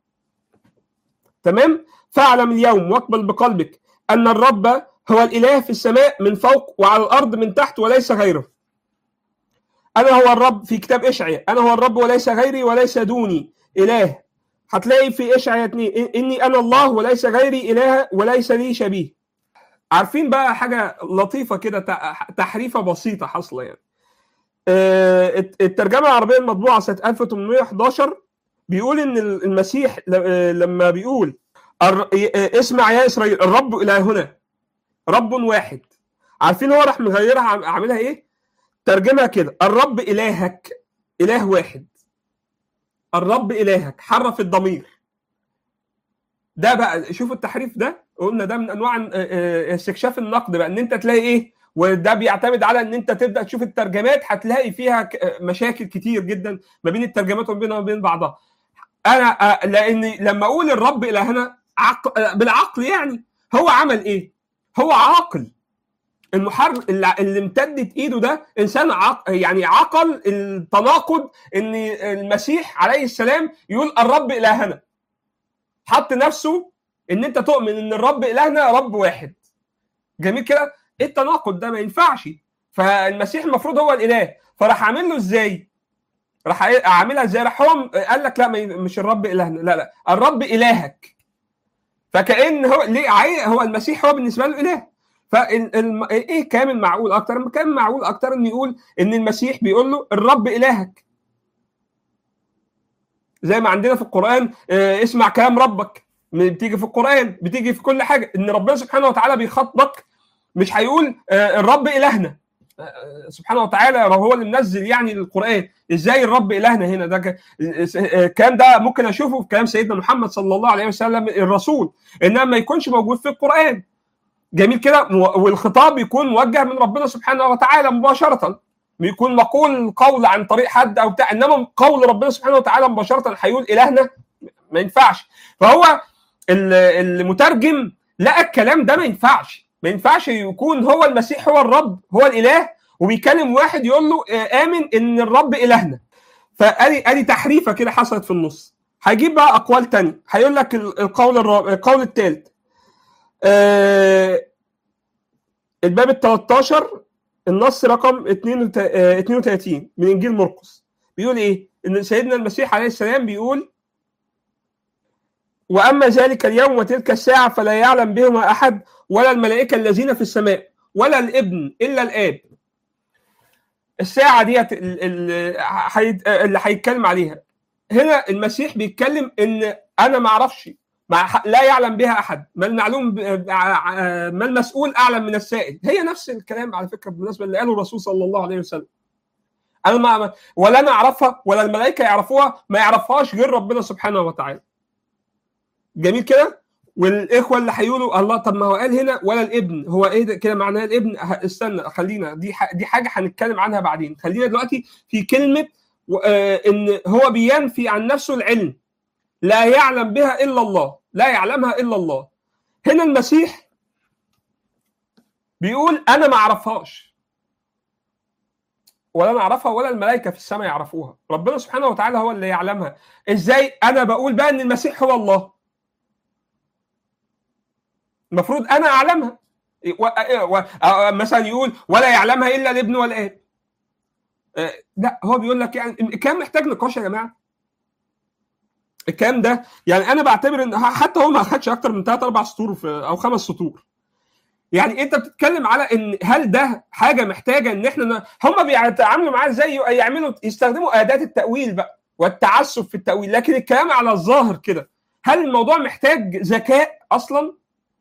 تمام فاعلم اليوم واقبل بقلبك ان الرب هو الاله في السماء من فوق وعلى الارض من تحت وليس غيره انا هو الرب في كتاب اشعيا انا هو الرب وليس غيري وليس دوني اله هتلاقي في اشعيا 2 اني انا الله وليس غيري اله وليس لي شبيه عارفين بقى حاجه لطيفه كده تحريفه بسيطه حاصله يعني الترجمه العربيه المطبوعه سنه 1811 بيقول ان المسيح لما بيقول اسمع يا اسرائيل الرب الهنا رب واحد عارفين هو راح مغيرها عاملها ايه ترجمها كده الرب الهك اله واحد الرب الهك حرف الضمير ده بقى شوفوا التحريف ده قلنا ده من انواع استكشاف النقد بقى ان انت تلاقي ايه وده بيعتمد على ان انت تبدا تشوف الترجمات هتلاقي فيها مشاكل كتير جدا ما بين الترجمات وما بين بعضها انا لان لما اقول الرب الهنا عقل بالعقل يعني هو عمل ايه هو عاقل المحر اللي امتدت ايده ده انسان عق... يعني عقل التناقض ان المسيح عليه السلام يقول الرب الهنا حط نفسه ان انت تؤمن ان الرب الهنا رب واحد جميل كده ايه التناقض ده ما ينفعش فالمسيح المفروض هو الاله فراح عامل له ازاي راح عاملها ازاي راح هو قال لك لا مش الرب الهنا لا لا الرب الهك فكأن هو ليه هو المسيح هو بالنسبه له اله فال ايه كامل معقول اكتر كان معقول اكتر انه يقول ان المسيح بيقول له الرب الهك زي ما عندنا في القران اسمع كلام ربك بتيجي في القران بتيجي في كل حاجه ان ربنا سبحانه وتعالى بيخاطبك مش هيقول الرب الهنا سبحانه وتعالى هو اللي منزل يعني القران ازاي الرب الهنا هنا ده الكلام ده ممكن اشوفه في كلام سيدنا محمد صلى الله عليه وسلم الرسول انما ما يكونش موجود في القران جميل كده والخطاب يكون موجه من ربنا سبحانه وتعالى مباشره بيكون مقول قول عن طريق حد او بتاع انما قول ربنا سبحانه وتعالى مباشره هيقول الهنا ما ينفعش فهو المترجم لقى الكلام ده ما ينفعش ما ينفعش يكون هو المسيح هو الرب هو الاله وبيكلم واحد يقول له امن ان الرب الهنا فادي ادي تحريفه كده حصلت في النص هيجيب بقى اقوال تانية هيقول لك القول الرابع القول الثالث آه الباب ال 13 النص رقم 32 من انجيل مرقس بيقول ايه؟ ان سيدنا المسيح عليه السلام بيقول واما ذلك اليوم وتلك الساعه فلا يعلم بهما احد ولا الملائكه الذين في السماء ولا الابن الا الاب الساعه ديت اللي هيتكلم عليها هنا المسيح بيتكلم ان انا ما اعرفش لا يعلم بها احد ما المعلوم ما المسؤول اعلم من السائل هي نفس الكلام على فكره بالنسبه اللي قاله الرسول صلى الله عليه وسلم انا ما ولا انا اعرفها ولا الملائكه يعرفوها ما يعرفهاش غير ربنا سبحانه وتعالى جميل كده والاخوه اللي هيقولوا الله طب ما هو قال هنا ولا الابن هو ايه ده كده معناه الابن ه- استنى خلينا دي ح- دي حاجه هنتكلم عنها بعدين خلينا دلوقتي في كلمه و- آه، ان هو بينفي عن نفسه العلم لا يعلم بها الا الله لا يعلمها الا الله هنا المسيح بيقول انا ما اعرفهاش ولا انا اعرفها ولا الملائكه في السماء يعرفوها ربنا سبحانه وتعالى هو اللي يعلمها ازاي انا بقول بقى ان المسيح هو الله المفروض انا اعلمها و... و... أو مثلا يقول ولا يعلمها الا الابن والاب آه، لا هو بيقول لك يعني الكلام محتاج نقاش يا جماعه الكلام ده يعني انا بعتبر ان حتى هو ما اخدش اكتر من ثلاث اربع سطور في او خمس سطور يعني انت بتتكلم على ان هل ده حاجه محتاجه ان احنا ن... هم بيتعاملوا معاه ازاي يعملوا يستخدموا اداه التاويل بقى والتعسف في التاويل لكن الكلام على الظاهر كده هل الموضوع محتاج ذكاء اصلا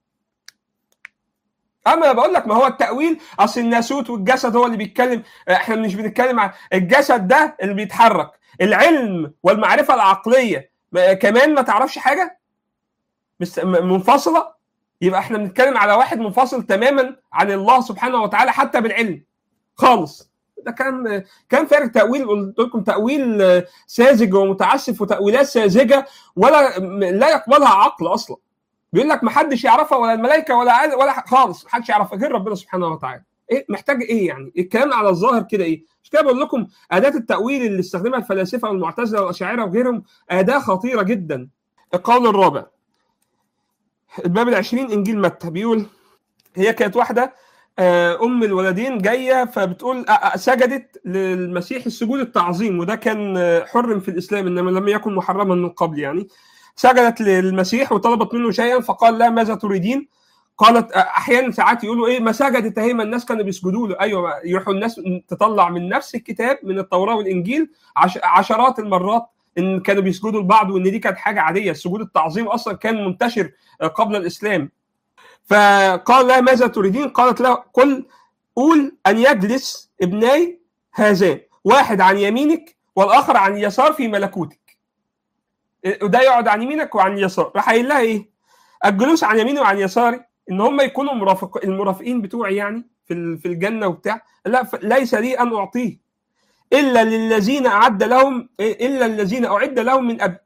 اما بقول لك ما هو التاويل اصل الناسوت والجسد هو اللي بيتكلم احنا مش بنتكلم عن الجسد ده اللي بيتحرك العلم والمعرفه العقليه ما- كمان ما تعرفش حاجه مس- م- منفصله يبقى احنا بنتكلم على واحد منفصل تماما عن الله سبحانه وتعالى حتى بالعلم خالص ده كان كان فارق تاويل قلت لكم تاويل آه، ساذج ومتعسف وتاويلات ساذجه ولا م- لا يقبلها عقل اصلا بيقول لك ما حدش يعرفها ولا الملائكه ولا عال ولا ح- خالص ما حدش يعرفها غير ربنا سبحانه وتعالى ايه محتاج ايه يعني الكلام على الظاهر كده ايه مش كده بقول لكم اداه التاويل اللي استخدمها الفلاسفه والمعتزله والاشاعره وغيرهم اداه خطيره جدا القول الرابع الباب العشرين انجيل متى بيقول هي كانت واحده آه، ام الولدين جايه فبتقول آه، آه، سجدت للمسيح السجود التعظيم وده كان آه، حرم في الاسلام انما لم يكن محرما من قبل يعني سجدت للمسيح وطلبت منه شيئا فقال لها ماذا تريدين؟ قالت آه، احيانا ساعات يقولوا ايه ما سجدت اهي ما الناس كانوا بيسجدوا له ايوه يروحوا الناس تطلع من نفس الكتاب من التوراه والانجيل عش- عشرات المرات ان كانوا بيسجدوا لبعض وان دي كانت حاجه عاديه سجود التعظيم اصلا كان منتشر آه، قبل الاسلام فقال لها ماذا تريدين؟ قالت له قل قول ان يجلس ابناي هذان واحد عن يمينك والاخر عن يسار في ملكوتك وده يقعد عن يمينك وعن يسار راح قايل لها ايه؟ الجلوس عن يميني وعن يساري ان هم يكونوا مرافق المرافقين بتوعي يعني في ال- في الجنه وبتاع لا ف- ليس لي ان اعطيه الا للذين اعد لهم الا الذين اعد لهم من ابي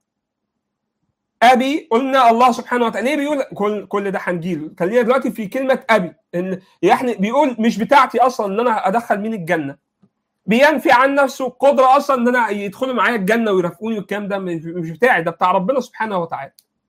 ابي قلنا الله سبحانه وتعالى ليه بيقول كل كل ده هنجيله خلينا دلوقتي في كلمه ابي ان يعني بيقول مش بتاعتي اصلا ان انا ادخل مين الجنه بينفي عن نفسه قدره اصلا ان انا يدخلوا معايا الجنه ويرافقوني والكلام ده مش مش بتاعي ده بتاع ربنا سبحانه وتعالى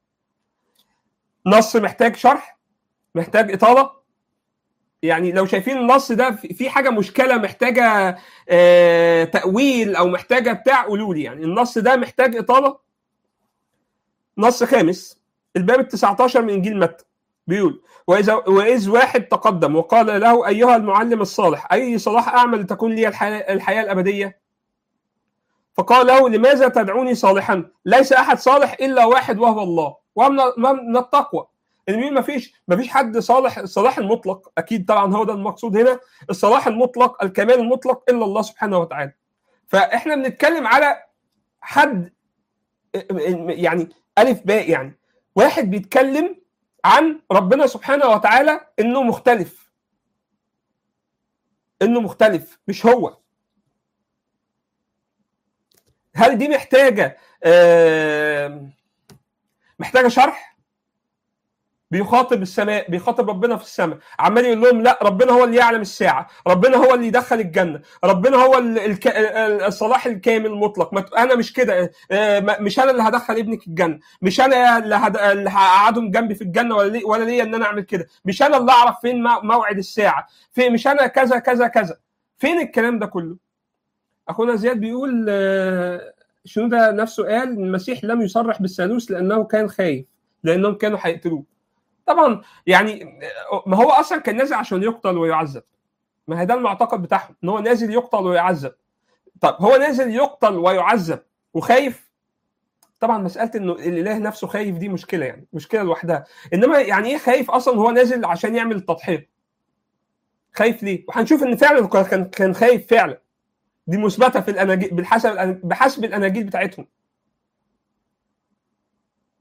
نص محتاج شرح محتاج اطاله يعني لو شايفين النص ده في في حاجه مشكله محتاجه آه، تاويل او محتاجه بتاع قولوا لي يعني النص ده محتاج اطاله نص خامس الباب ال 19 من انجيل متى بيقول واذا واذ واحد تقدم وقال له ايها المعلم الصالح اي صلاح اعمل لتكون لي الحياه, الحياة الابديه فقال له لماذا تدعوني صالحا ليس احد صالح الا واحد وهو الله ومن من التقوى المين ما فيش ما فيش حد صالح الصلاح المطلق اكيد طبعا هو ده المقصود هنا الصلاح المطلق الكمال المطلق الا الله سبحانه وتعالى فاحنا بنتكلم على حد يعني الف باء يعني واحد بيتكلم عن ربنا سبحانه وتعالى انه مختلف انه مختلف مش هو هل دي محتاجه آه محتاجه شرح بيخاطب السماء بيخاطب ربنا في السماء عمال يقول لهم لا ربنا هو اللي يعلم الساعه ربنا هو اللي يدخل الجنه ربنا هو ال- الك... ال- الصلاح الكامل المطلق ما ت- انا مش كده آه، ما- مش انا اللي هدخل ابنك الجنه مش انا اللي, هد... اللي هقعدهم جنبي في الجنه ولا لي... ولا ليا ان انا اعمل كده مش انا اللي اعرف فين مو- موعد الساعه في مش انا كذا كذا كذا فين الكلام ده كله اخونا زياد بيقول آه، شنودة نفسه قال إن المسيح لم يصرح بالثالوث لانه كان خايف لانهم كانوا هيقتلوه طبعا يعني ما هو اصلا كان نازل عشان يقتل ويعذب ما هي ده المعتقد بتاعهم ان هو نازل يقتل ويعذب طب هو نازل يقتل ويعذب وخايف طبعا مساله انه الاله نفسه خايف دي مشكله يعني مشكله لوحدها انما يعني ايه خايف اصلا هو نازل عشان يعمل التضحيه خايف ليه وهنشوف ان فعلا كان كان خايف فعلا دي مثبته في الاناجيل بحسب بحسب الاناجيل بتاعتهم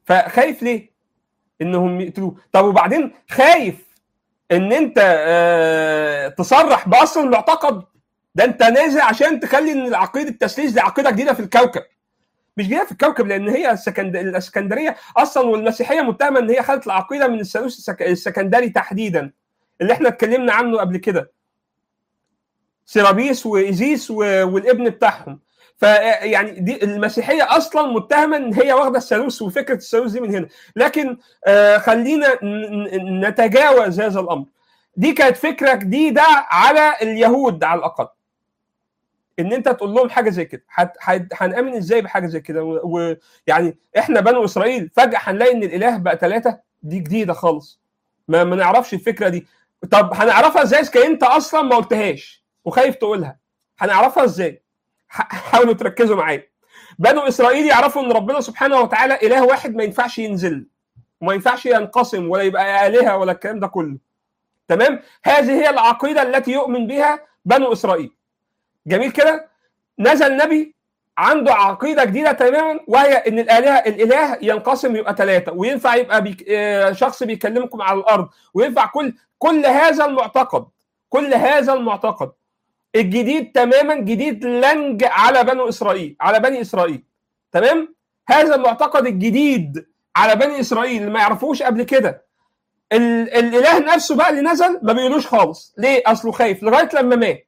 فخايف ليه؟ انهم يقتلوه طب وبعدين خايف ان انت آه تصرح باصل المعتقد ده انت نازل عشان تخلي ان العقيده التثليث دي عقيده جديده في الكوكب مش جديده في الكوكب لان هي السكند... الاسكندريه اصلا والمسيحيه متهمه ان هي خدت العقيده من الثالوث السك... السكندري تحديدا اللي احنا اتكلمنا عنه قبل كده سيرابيس وايزيس و... والابن بتاعهم فيعني دي المسيحيه اصلا متهمه ان هي واخده الثالوث وفكره الثالوث دي من هنا لكن آه خلينا نتجاوز هذا الامر دي كانت فكره جديده على اليهود على الاقل ان انت تقول لهم حاجه زي كده هنامن ازاي بحاجه زي كده ويعني احنا بنو اسرائيل فجاه هنلاقي ان الاله بقى ثلاثه دي جديده خالص ما, ما نعرفش الفكره دي طب هنعرفها ازاي اذا انت اصلا ما قلتهاش وخايف تقولها هنعرفها ازاي حاولوا تركزوا معايا بنو اسرائيل يعرفوا ان ربنا سبحانه وتعالى اله واحد ما ينفعش ينزل وما ينفعش ينقسم ولا يبقى الهه ولا الكلام ده كله تمام هذه هي العقيده التي يؤمن بها بنو اسرائيل جميل كده نزل نبي عنده عقيده جديده تماما وهي ان الاله الاله ينقسم يبقى ثلاثه وينفع يبقى بيك شخص بيكلمكم على الارض وينفع كل كل هذا المعتقد كل هذا المعتقد الجديد تماما جديد لنج على بنو اسرائيل على بني اسرائيل تمام هذا المعتقد الجديد على بني اسرائيل اللي ما يعرفوش قبل كده الاله نفسه بقى اللي نزل ما بيقولوش خالص ليه اصله خايف لغايه لما مات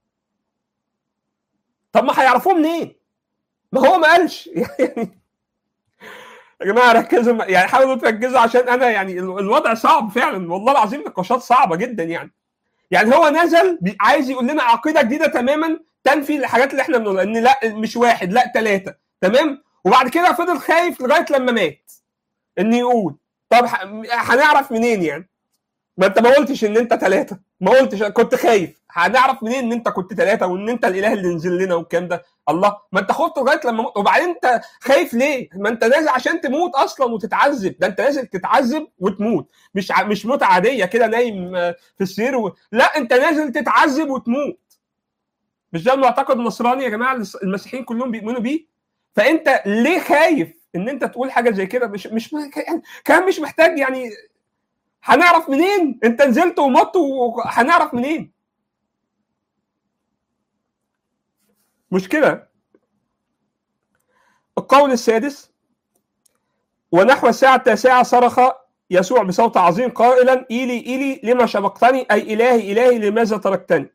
طب ما هيعرفوه منين ما هو ما قالش يعني يا جماعه ركزوا يعني حاولوا تركزوا عشان انا يعني الوضع صعب فعلا والله العظيم نقاشات صعبه جدا يعني يعني هو نزل عايز يقول لنا عقيده جديده تماما تنفي الحاجات اللي احنا بنقولها ان لا مش واحد لا ثلاثه تمام وبعد كده فضل خايف لغايه لما مات ان يقول طب هنعرف منين يعني ما انت ما قلتش ان انت ثلاثه ما قلتش كنت خايف هنعرف منين ان انت كنت ثلاثه وان انت الاله اللي نزل لنا والكلام ده الله ما انت خفت لغايه لما موت وبعدين انت خايف ليه ما انت نازل عشان تموت اصلا وتتعذب ده انت نازل تتعذب وتموت مش ع... مش موت عاديه كده نايم في السرير و... لا انت نازل تتعذب وتموت مش ده المعتقد النصراني يا جماعه المسيحيين كلهم بيؤمنوا بيه فانت ليه خايف ان انت تقول حاجه زي كده مش مش كان مش محتاج يعني هنعرف منين انت نزلت ومت وهنعرف منين مشكله القول السادس ونحو الساعة التاسعة صرخ يسوع بصوت عظيم قائلا إيلي إيلي لما شبقتني أي إلهي إلهي لماذا تركتني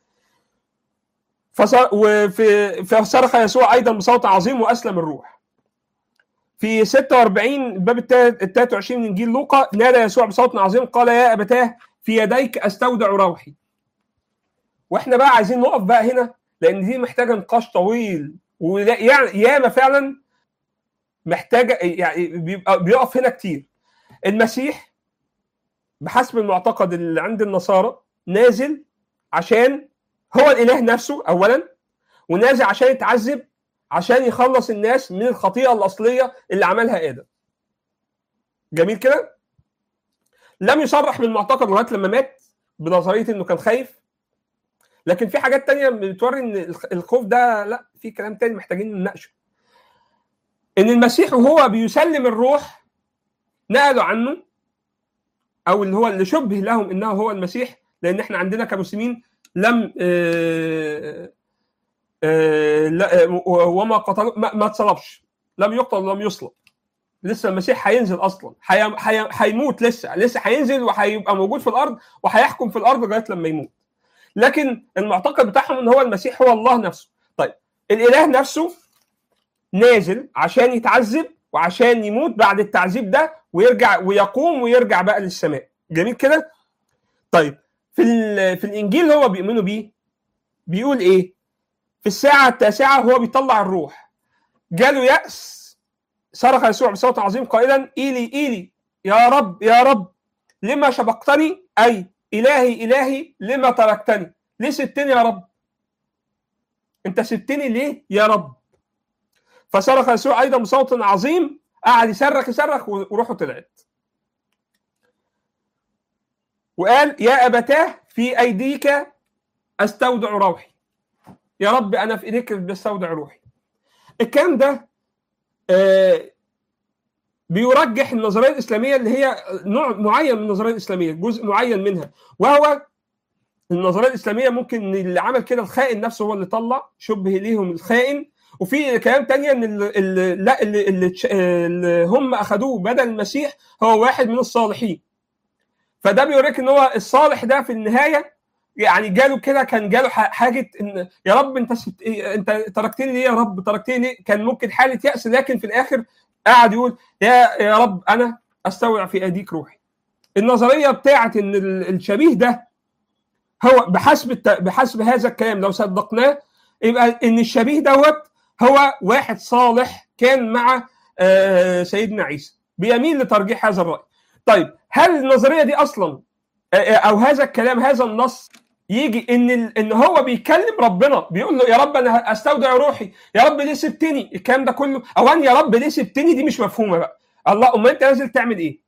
وفي فصرخ يسوع أيضا بصوت عظيم وأسلم الروح في 46 الباب ال 23 من انجيل لوقا نادى يسوع بصوت عظيم قال يا ابتاه في يديك استودع روحي واحنا بقى عايزين نقف بقى هنا لان دي محتاجه نقاش طويل ويعني ياما فعلا محتاجه يعني بيبقى بيقف هنا كتير المسيح بحسب المعتقد اللي عند النصارى نازل عشان هو الاله نفسه اولا ونازل عشان يتعذب عشان يخلص الناس من الخطيئه الاصليه اللي عملها ادم. جميل كده؟ لم يصرح بالمعتقد لغايه لما مات بنظريه انه كان خايف لكن في حاجات تانية بتوري ان الخوف ده لا في كلام تاني محتاجين نناقشه. ان المسيح وهو بيسلم الروح نقلوا عنه او اللي هو اللي شبه لهم انه هو المسيح لان احنا عندنا كمسلمين لم آه لا وما قتل ما, ما اتصلبش لم يقتل ولم يصلب لسه المسيح هينزل اصلا هيموت لسه لسه هينزل وهيبقى موجود في الارض وهيحكم في الارض لغايه لما يموت لكن المعتقد بتاعهم ان هو المسيح هو الله نفسه طيب الاله نفسه نازل عشان يتعذب وعشان يموت بعد التعذيب ده ويرجع ويقوم ويرجع بقى للسماء جميل كده طيب في في الانجيل اللي هو بيؤمنوا بيه بيقول ايه في الساعة التاسعة هو بيطلع الروح جاله يأس صرخ يسوع بصوت عظيم قائلا إيلي إيلي يا رب يا رب لما شبقتني أي إلهي إلهي لما تركتني ليه سبتني يا رب أنت سبتني ليه يا رب فصرخ يسوع أيضا بصوت عظيم قعد يصرخ يصرخ وروحه طلعت وقال يا أبتاه في أيديك أستودع روحي يا رب انا في ايديك بستودع روحي الكلام ده آه بيرجح النظريه الاسلاميه اللي هي نوع معين من النظريه الاسلاميه جزء معين منها وهو النظريه الاسلاميه ممكن ان اللي عمل كده الخائن نفسه هو اللي طلع شبه ليهم الخائن وفي كلام تانية ان اللي اللي لا اللي, اللي, اللي هم اخذوه بدل المسيح هو واحد من الصالحين فده بيوريك ان هو الصالح ده في النهايه يعني جاله كده كان جاله حاجه ان يا رب انت سبت انت تركتني ليه يا رب تركتني ليه كان ممكن حاله ياس لكن في الاخر قاعد يقول يا يا رب انا استودع في ايديك روحي النظريه بتاعت ان الشبيه ده هو بحسب بحسب هذا الكلام لو صدقناه يبقى ان الشبيه دوت هو واحد صالح كان مع سيدنا عيسى بيميل لترجيح هذا الراي طيب هل النظريه دي اصلا او هذا الكلام هذا النص يجي ان ان هو بيكلم ربنا بيقول له يا رب انا استودع روحي يا رب ليه سبتني الكلام ده كله او ان يا رب ليه سبتني دي مش مفهومه بقى الله امال انت نازل تعمل ايه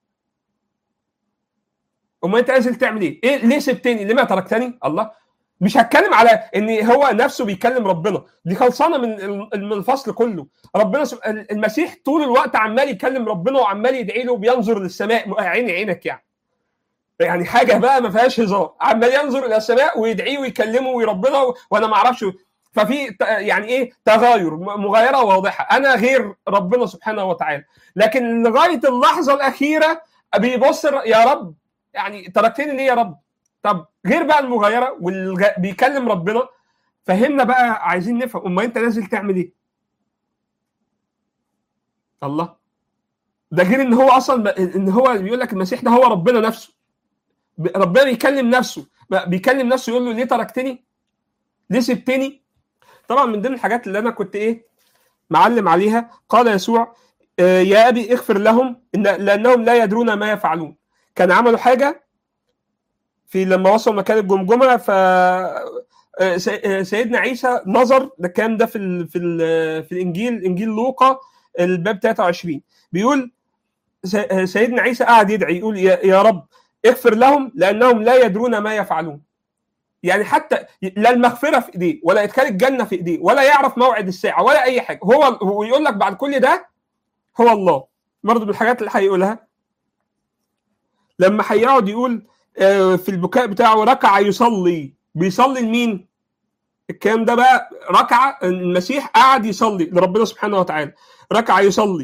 امال انت نازل تعمل ايه؟ ايه ليه سبتني؟ ليه ما تركتني؟ الله مش هتكلم على ان هو نفسه بيكلم ربنا دي خلصانه من من الفصل كله ربنا سب... المسيح طول الوقت عمال يكلم ربنا وعمال يدعي له وبينظر للسماء عيني عينك يعني يعني حاجه بقى ما فيهاش هزار عمال ينظر الى السماء ويدعيه ويكلمه ويربنا وانا ما اعرفش ففي يعني ايه تغاير مغايره واضحه انا غير ربنا سبحانه وتعالى لكن لغايه اللحظه الاخيره بيبص يا رب يعني تركتني ليه يا رب طب غير بقى المغايره واللي بيكلم ربنا فهمنا بقى عايزين نفهم امال انت نازل تعمل ايه الله ده غير ان هو اصلا ان هو بيقول لك المسيح ده هو ربنا نفسه ربنا بيكلم نفسه بيكلم نفسه يقول له ليه تركتني ليه سبتني طبعا من ضمن الحاجات اللي انا كنت ايه معلم عليها قال يسوع يا ابي اغفر لهم إن لانهم لا يدرون ما يفعلون كان عملوا حاجه في لما وصلوا مكان الجمجمه ف سيدنا عيسى نظر ده الكلام ده في ال في ال في الانجيل انجيل لوقا الباب 23 بيقول سيدنا عيسى قاعد يدعي يقول يا رب اغفر لهم لانهم لا يدرون ما يفعلون يعني حتى لا المغفره في ايديه ولا ادخال الجنه في ايديه ولا يعرف موعد الساعه ولا اي حاجه هو هو يقول لك بعد كل ده هو الله برضه من الحاجات اللي هيقولها لما هيقعد يقول في البكاء بتاعه ركع يصلي بيصلي لمين؟ الكلام ده بقى ركع المسيح قعد يصلي لربنا سبحانه وتعالى ركع يصلي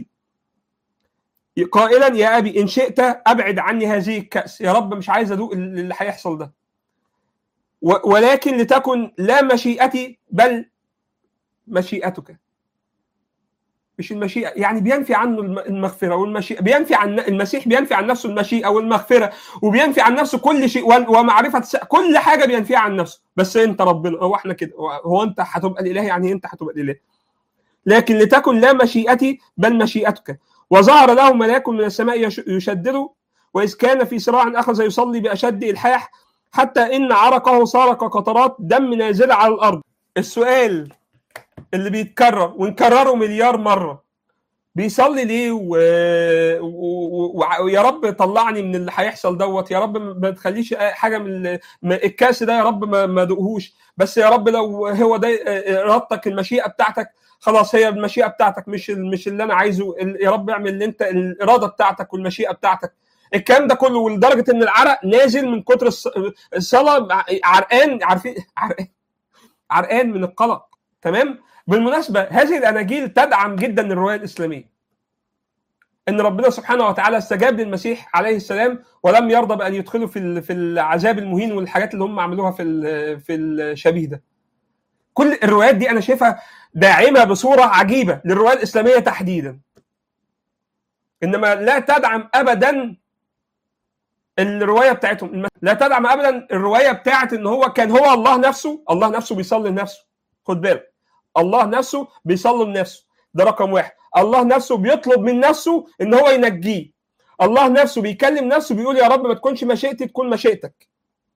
قائلا يا ابي ان شئت ابعد عني هذه الكاس يا رب مش عايز ادوق اللي هيحصل ده ولكن لتكن لا مشيئتي بل مشيئتك مش المشيئه يعني بينفي عنه المغفره والمشيئه بينفي عن المسيح بينفي عن نفسه المشيئه والمغفره وبينفي عن نفسه كل شيء ومعرفه كل حاجه بينفيها عن نفسه بس انت ربنا هو احنا كده هو انت هتبقى الاله يعني انت هتبقى الاله لكن لتكن لا مشيئتي بل مشيئتك وظهر له ملاك من السماء يشدده واذ كان في صراع اخذ يصلي باشد الحاح حتى ان عرقه صار كقطرات دم نازله على الارض السؤال اللي بيتكرر ونكرره مليار مره بيصلي ليه ويا و... و... و... رب طلعني من اللي هيحصل دوت يا رب ما تخليش حاجه من الكاس ده يا رب ما, ما دقهوش بس يا رب لو هو ده ارادتك المشيئه بتاعتك خلاص هي المشيئه بتاعتك مش مش اللي انا عايزه يا رب اعمل اللي انت الاراده بتاعتك والمشيئه بتاعتك الكلام ده كله ولدرجه ان العرق نازل من كتر الصلاه عرقان عارفين عرقان عرقان من القلق تمام بالمناسبه هذه الاناجيل تدعم جدا الروايه الاسلاميه ان ربنا سبحانه وتعالى استجاب للمسيح عليه السلام ولم يرضى بان يدخلوا في في العذاب المهين والحاجات اللي هم عملوها في في الشبيه ده كل الروايات دي انا شايفها داعمه بصوره عجيبه للروايه الاسلاميه تحديدا انما لا تدعم ابدا الروايه بتاعتهم لا تدعم ابدا الروايه بتاعت ان هو كان هو الله نفسه الله نفسه بيصلي لنفسه خد بالك الله نفسه بيصلي لنفسه ده رقم واحد الله نفسه بيطلب من نفسه ان هو ينجيه الله نفسه بيكلم نفسه بيقول يا رب ما تكونش مشيئتي تكون مشيئتك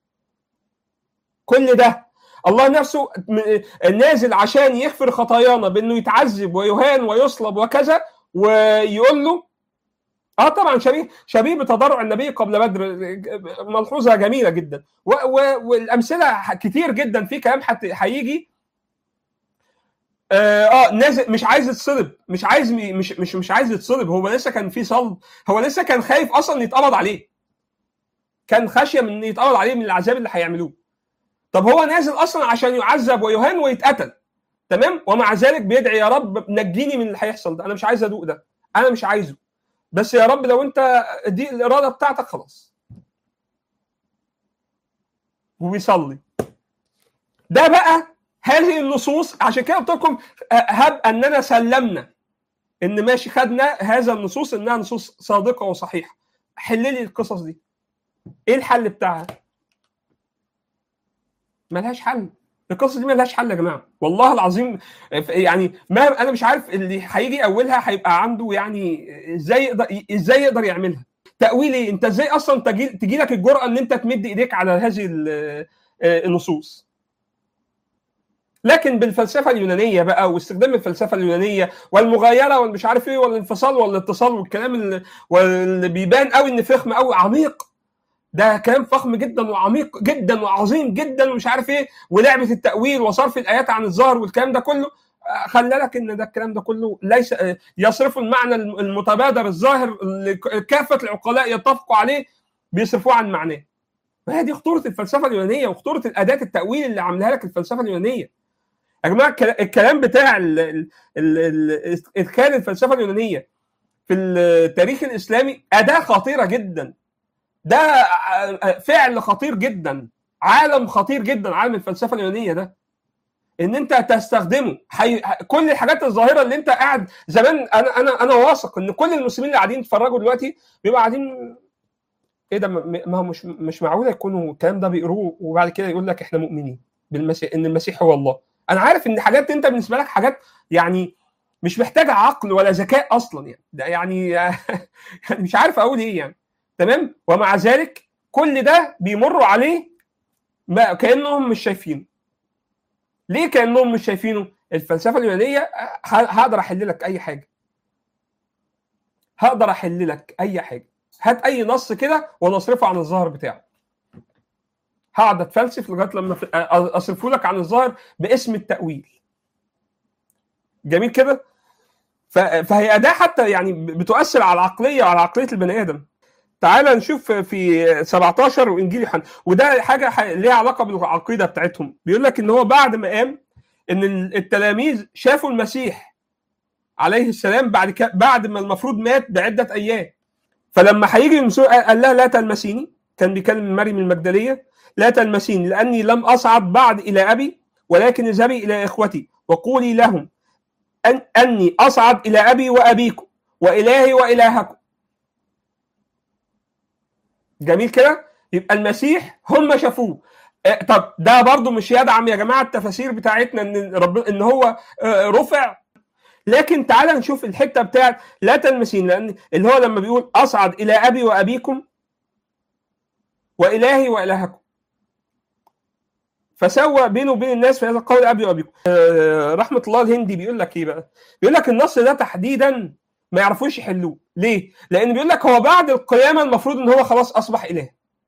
كل ده الله نفسه نازل عشان يغفر خطايانا بانه يتعذب ويهان ويصلب وكذا ويقول له اه طبعا شبيه شبيه بتضرع النبي قبل بدر ملحوظه جميله جدا والامثله كتير جدا في كلام هيجي اه آه، نازل مش عايز يتصلب مش عايز مش مش مش عايز يتصلب هو لسه كان في صلب هو لسه كان خايف اصلا يتقبض عليه كان خشيه من ان يتقبض عليه من العذاب اللي هيعملوه طب هو نازل اصلا عشان يعذب ويهان ويتقتل تمام ومع ذلك بيدعي يا رب نجيني من اللي هيحصل ده انا مش عايز ادوق ده انا مش عايزه بس يا رب لو انت دي الاراده بتاعتك خلاص وبيصلي ده بقى هذه النصوص عشان كده قلت لكم هب اننا سلمنا ان ماشي خدنا هذا النصوص انها نصوص صادقه وصحيحه حل لي القصص دي ايه الحل بتاعها ملهاش حل القصه دي ملهاش حل يا جماعه والله العظيم يعني ما انا مش عارف اللي هيجي اولها هيبقى عنده يعني ازاي يقدر ازاي يقدر يعملها تاويل ايه انت ازاي اصلا تجي, تجي لك الجرأه ان انت تمد ايديك على هذه النصوص لكن بالفلسفه اليونانيه بقى واستخدام الفلسفه اليونانيه والمغايره والمش عارف ايه والانفصال والاتصال والكلام اللي, واللي بيبان قوي ان فخم قوي عميق ده كلام فخم جدا وعميق جدا وعظيم جدا ومش عارف ايه ولعبه التاويل وصرف الايات عن الظاهر والكلام ده كله خلى لك ان ده الكلام ده كله ليس يصرف المعنى المتبادر الظاهر اللي كافه العقلاء يتفقوا عليه بيصرفوه عن معناه ما هي دي خطوره الفلسفه اليونانيه وخطوره الاداه التاويل اللي عاملاها لك الفلسفه اليونانيه يا جماعه الكلام بتاع ادخال الفلسفه اليونانيه في التاريخ الاسلامي اداه خطيره جدا ده فعل خطير جدا عالم خطير جدا عالم الفلسفه اليونانيه ده ان انت تستخدمه حي... كل الحاجات الظاهره اللي انت قاعد زمان انا انا انا واثق ان كل المسلمين اللي قاعدين يتفرجوا دلوقتي بيبقوا قاعدين ايه ده ما هو مش مش معقول يكونوا الكلام ده بيقروه وبعد كده يقول لك احنا مؤمنين بالمسيح ان المسيح هو الله انا عارف ان حاجات انت بالنسبه لك حاجات يعني مش محتاجه عقل ولا ذكاء اصلا يعني ده يعني يعني مش عارف اقول ايه يعني تمام ومع ذلك كل ده بيمروا عليه ما كانهم مش شايفينه ليه كانهم مش شايفينه الفلسفه اليونانيه هقدر احل لك اي حاجه هقدر احل لك اي حاجه هات اي نص كده ونصرفه عن الظاهر بتاعه هقعد اتفلسف لغايه لما اصرفه لك عن الظاهر باسم التاويل جميل كده فهي اداه حتى يعني بتؤثر على العقليه وعلى عقليه البني ادم تعال نشوف في 17 وانجيل يوحنا وده حاجه ليها علاقه بالعقيده بتاعتهم بيقول لك ان هو بعد ما قام ان التلاميذ شافوا المسيح عليه السلام بعد بعد ما المفروض مات بعده ايام فلما هيجي يمسوه قال لها لا تلمسيني كان بيكلم مريم المجدليه لا تلمسيني لاني لم اصعد بعد الى ابي ولكن اذهبي الى اخوتي وقولي لهم أن اني اصعد الى ابي وابيكم والهي والهكم جميل كده يبقى المسيح هم شافوه طب ده برضو مش يدعم يا جماعه التفاسير بتاعتنا ان رب ان هو رفع لكن تعال نشوف الحته بتاعت لا تلمسين لان اللي هو لما بيقول اصعد الى ابي وابيكم والهي والهكم فسوى بينه وبين الناس في هذا القول ابي وابيكم رحمه الله الهندي بيقول لك ايه بقى بيقول لك النص ده تحديدا ما يعرفوش يحلوه ليه لان بيقول لك هو بعد القيامه المفروض ان هو خلاص اصبح اله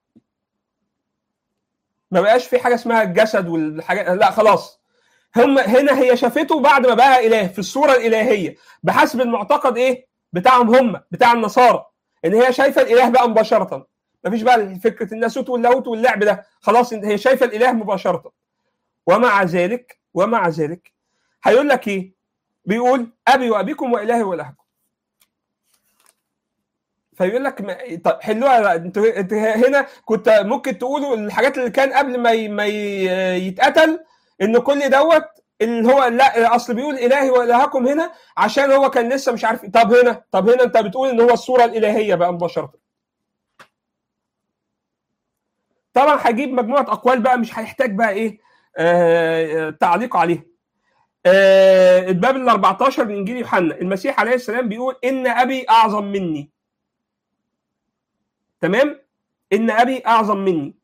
ما بقاش في حاجه اسمها الجسد والحاجات لا خلاص هم هنا هي شافته بعد ما بقى اله في الصوره الالهيه بحسب المعتقد ايه بتاعهم هم بتاع النصارى ان هي شايفه الاله بقى مباشره مفيش بقى فكره الناسوت واللاهوت واللعب ده خلاص هي شايفه الاله مباشره ومع ذلك ومع ذلك هيقول لك ايه بيقول ابي وابيكم والهي والهكم فيقول لك ما... طب حلوها انتوا انت هنا كنت ممكن تقولوا الحاجات اللي كان قبل ما ي... ما ي... يتقتل ان كل دوت اللي هو لا اصل بيقول الهي والهكم هنا عشان هو كان لسه مش عارف طب هنا طب هنا انت بتقول ان هو الصوره الالهيه بقى مباشره طبعا هجيب مجموعه اقوال بقى مش هيحتاج بقى ايه آه تعليق عليها آه الباب ال 14 من انجيل يوحنا المسيح عليه السلام بيقول ان ابي اعظم مني تمام ان ابي اعظم مني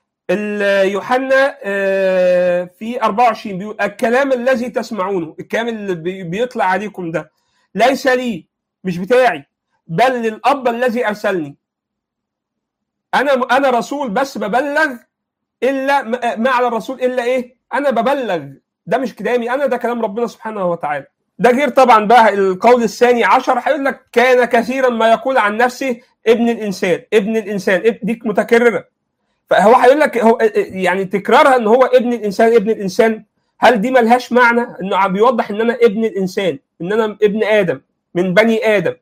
يوحنا في 24 بيقول الكلام الذي تسمعونه الكلام اللي بيطلع عليكم ده ليس لي مش بتاعي بل للاب الذي ارسلني انا انا رسول بس ببلغ الا ما على الرسول الا ايه انا ببلغ ده مش كلامي انا ده كلام ربنا سبحانه وتعالى ده غير طبعا بقى القول الثاني عشر هيقول لك كان كثيرا ما يقول عن نفسه ابن الانسان ابن الانسان ديك متكرره فهو هيقول لك هو يعني تكرارها ان هو ابن الانسان ابن الانسان هل دي ملهاش معنى انه بيوضح ان انا ابن الانسان ان انا ابن ادم من بني ادم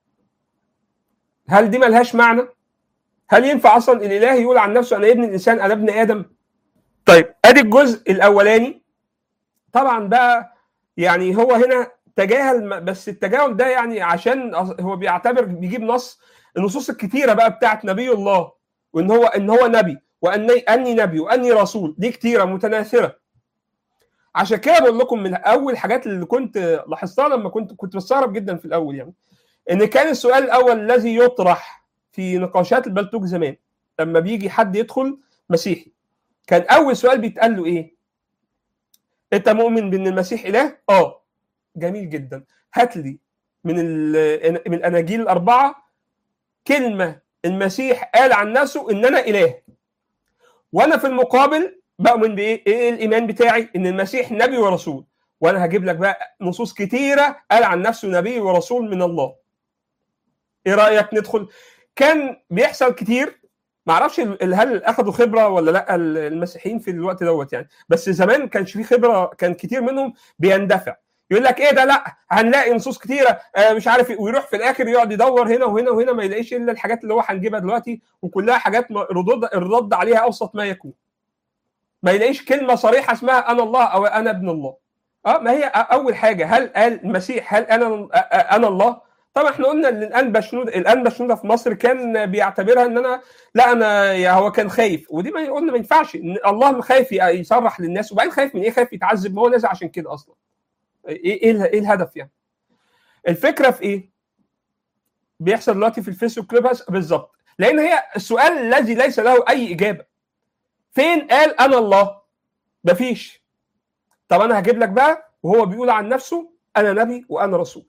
هل دي ملهاش معنى هل ينفع اصلا الاله يقول عن نفسه انا ابن الانسان انا ابن ادم طيب ادي الجزء الاولاني طبعا بقى يعني هو هنا تجاهل بس التجاهل ده يعني عشان هو بيعتبر بيجيب نص النصوص الكتيره بقى بتاعت نبي الله وان هو ان هو نبي واني اني نبي واني رسول دي كتيره متناثره عشان كده بقول لكم من اول الحاجات اللي كنت لاحظتها لما كنت كنت بستغرب جدا في الاول يعني ان كان السؤال الاول الذي يطرح في نقاشات البلتوك زمان لما بيجي حد يدخل مسيحي كان اول سؤال بيتقال له ايه؟ انت مؤمن بان المسيح اله؟ اه جميل جدا هات لي من من الاناجيل الاربعه كلمه المسيح قال عن نفسه ان انا اله وانا في المقابل بؤمن بايه؟ ايه الايمان بتاعي؟ ان المسيح نبي ورسول وانا هجيب لك بقى نصوص كتيره قال عن نفسه نبي ورسول من الله. ايه رايك ندخل؟ كان بيحصل كتير ما اعرفش هل اخذوا خبره ولا لا المسيحيين في الوقت دوت يعني بس زمان كانش في خبره كان كتير منهم بيندفع يقول لك ايه ده لا هنلاقي نصوص كتيره آه مش عارف ويروح في الاخر يقعد يدور هنا وهنا وهنا ما يلاقيش الا الحاجات اللي هو هنجيبها دلوقتي وكلها حاجات ردود الرد عليها اوسط ما يكون ما يلاقيش كلمه صريحه اسمها انا الله او انا ابن الله اه ما هي اول حاجه هل قال المسيح هل انا انا الله طبعا احنا قلنا ان الان بشنوده الان بشنوده في مصر كان بيعتبرها ان انا لا انا يا هو كان خايف ودي ما قلنا ما ينفعش ان الله خايف يصرح للناس وبعدين خايف من ايه خايف يتعذب ما هو نازل عشان كده اصلا ايه ايه, إيه الهدف يعني الفكره في ايه بيحصل دلوقتي في الفيسبوك كليبس بالظبط لان هي السؤال الذي ليس له اي اجابه فين قال انا الله مفيش طب انا هجيب لك بقى وهو بيقول عن نفسه انا نبي وانا رسول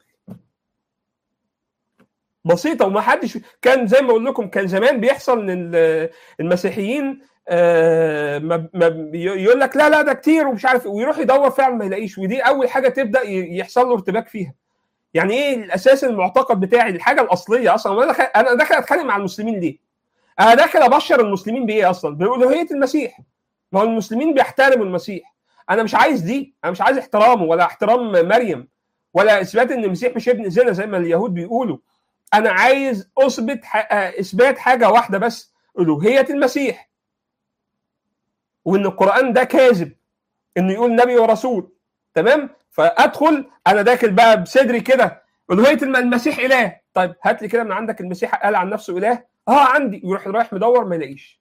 بسيطه وما حدش كان زي ما اقول لكم كان زمان بيحصل ان المسيحيين آه ما يقول لك لا لا ده كتير ومش عارف ويروح يدور فعلا ما يلاقيش ودي اول حاجه تبدا يحصل له ارتباك فيها يعني ايه الاساس المعتقد بتاعي الحاجه الاصليه اصلا انا داخل انا داخل اتكلم مع المسلمين ليه؟ انا داخل ابشر المسلمين بايه اصلا؟ بالوهيه المسيح ما هو المسلمين بيحترموا المسيح انا مش عايز دي انا مش عايز احترامه ولا احترام مريم ولا اثبات ان المسيح مش ابن زنا زي ما اليهود بيقولوا انا عايز اثبت اثبات حاجه واحده بس الوهيه المسيح وان القران ده كاذب انه يقول نبي ورسول تمام فادخل انا داخل بقى بصدري كده الوهيه المسيح اله طيب هات لي كده من عندك المسيح قال عن نفسه اله اه عندي يروح رايح مدور ما يلاقيش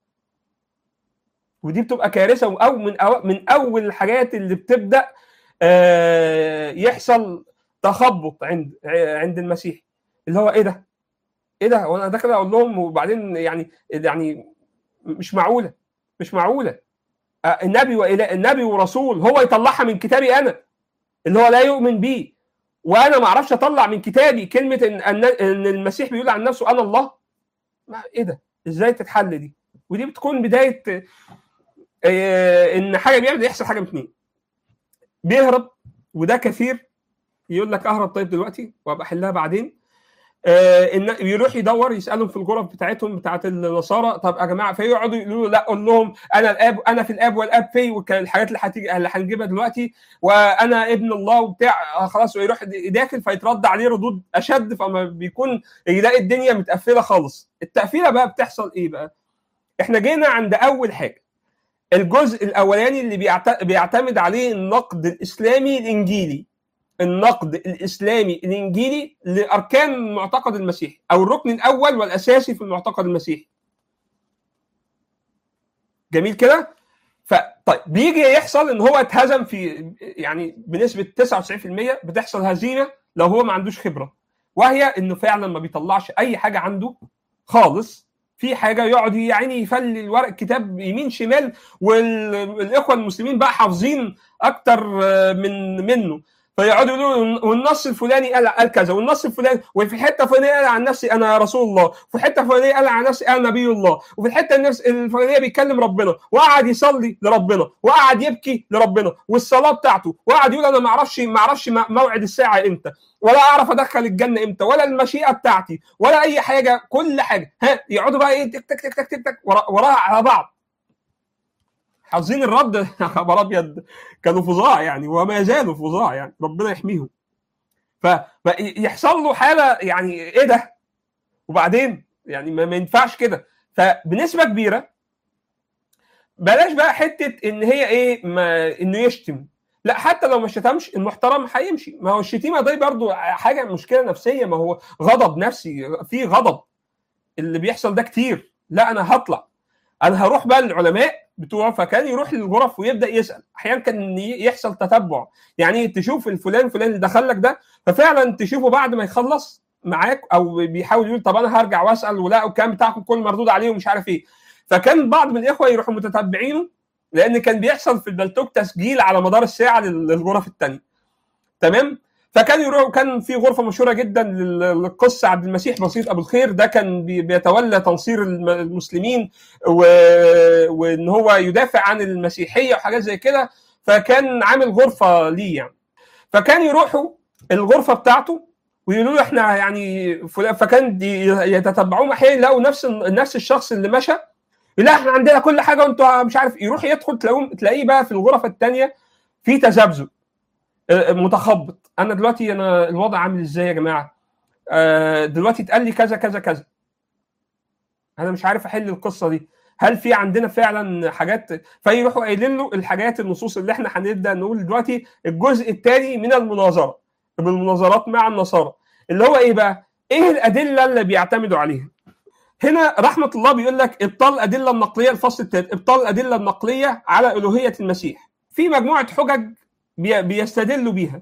ودي بتبقى كارثه او من أو من اول الحاجات اللي بتبدا آه يحصل تخبط عند عند المسيح اللي هو ايه ده؟ ايه ده؟ وانا داخل اقول لهم وبعدين يعني يعني مش معقوله مش معقوله النبي وإله النبي ورسول هو يطلعها من كتابي انا اللي هو لا يؤمن بيه وانا ما اعرفش اطلع من كتابي كلمه ان ان المسيح بيقول عن نفسه انا الله ما ايه ده؟ ازاي تتحل دي؟ ودي بتكون بدايه ان حاجه بيعمل يحصل حاجه من اثنين بيهرب وده كثير يقول لك اهرب طيب دلوقتي وابقى احلها بعدين آه ان يروح يدور يسالهم في الغرف بتاعتهم بتاعت النصارى طب يا جماعه فيقعدوا يقولوا له لا قول لهم انا الاب انا في الاب والاب في والحاجات اللي هتيجي اللي هنجيبها دلوقتي وانا ابن الله وبتاع خلاص ويروح داخل فيترد عليه ردود اشد فما بيكون يلاقي الدنيا متقفله خالص التقفيله بقى بتحصل ايه بقى احنا جينا عند اول حاجه الجزء الاولاني اللي بيعتمد عليه النقد الاسلامي الانجيلي النقد الاسلامي الانجيلي لاركان المعتقد المسيحي او الركن الاول والاساسي في المعتقد المسيحي جميل كده فطيب بيجي يحصل ان هو اتهزم في يعني بنسبه 99% بتحصل هزيمه لو هو ما عندوش خبره وهي انه فعلا ما بيطلعش اي حاجه عنده خالص في حاجه يقعد يعني يفلي الورق كتاب يمين شمال والاخوه المسلمين بقى حافظين اكتر من منه فيقعدوا يقولوا والنص الفلاني قال قال كذا والنص الفلاني وفي حته فلانيه قال عن نفسي انا رسول الله وفي حته فلانيه قال عن نفسي انا نبي الله وفي الحته النفس الفلانيه بيكلم ربنا وقعد يصلي لربنا وقعد يبكي لربنا والصلاه بتاعته وقعد يقول انا ما اعرفش ما اعرفش موعد الساعه امتى ولا اعرف ادخل الجنه امتى ولا المشيئه بتاعتي ولا اي حاجه كل حاجه ها يقعدوا بقى ايه تك تك تك تك تك, تك وراها على بعض حافظين الرد يا خبر ابيض كانوا فظاع يعني وما زالوا فظاع يعني ربنا يحميهم فيحصل له حاله يعني ايه ده وبعدين يعني ما ينفعش كده فبنسبه كبيره بلاش بقى حته ان هي ايه ما انه يشتم لا حتى لو ما شتمش المحترم هيمشي ما هو الشتيمه دي برضو حاجه مشكله نفسيه ما هو غضب نفسي في غضب اللي بيحصل ده كتير لا انا هطلع انا هروح بقى للعلماء بتوعه فكان يروح للغرف ويبدا يسال احيانا كان يحصل تتبع يعني تشوف الفلان فلان اللي دخل لك ده ففعلا تشوفه بعد ما يخلص معاك او بيحاول يقول طب انا هرجع واسال ولا الكلام بتاعكم كله مردود عليه ومش عارف ايه فكان بعض من الاخوه يروحوا متتبعينه لان كان بيحصل في البلتوك تسجيل على مدار الساعه للغرف الثانيه تمام فكان يروح كان في غرفه مشهوره جدا للقس عبد المسيح بسيط ابو الخير ده كان بيتولى تنصير المسلمين و... وان هو يدافع عن المسيحيه وحاجات زي كده فكان عامل غرفه ليه يعني فكان يروحوا الغرفه بتاعته ويقولوا له احنا يعني فلان فكان يتتبعوه احيانا يلاقوا نفس نفس الشخص اللي مشى لا احنا عندنا كل حاجه وانتوا مش عارف يروح يدخل تلاقيه تلاقيه بقى في الغرف الثانيه في تذبذب متخبط انا دلوقتي انا الوضع عامل ازاي يا جماعه دلوقتي اتقال لي كذا كذا كذا انا مش عارف احل القصه دي هل في عندنا فعلا حاجات فيروحوا قايلين له الحاجات النصوص اللي احنا هنبدا نقول دلوقتي الجزء الثاني من المناظره بالمناظرات مع النصارى اللي هو ايه بقى؟ ايه الادله اللي بيعتمدوا عليها؟ هنا رحمه الله بيقول لك ابطال الادله النقليه الفصل الثالث ابطال الادله النقليه على الوهيه المسيح في مجموعه حجج بيستدلوا بيها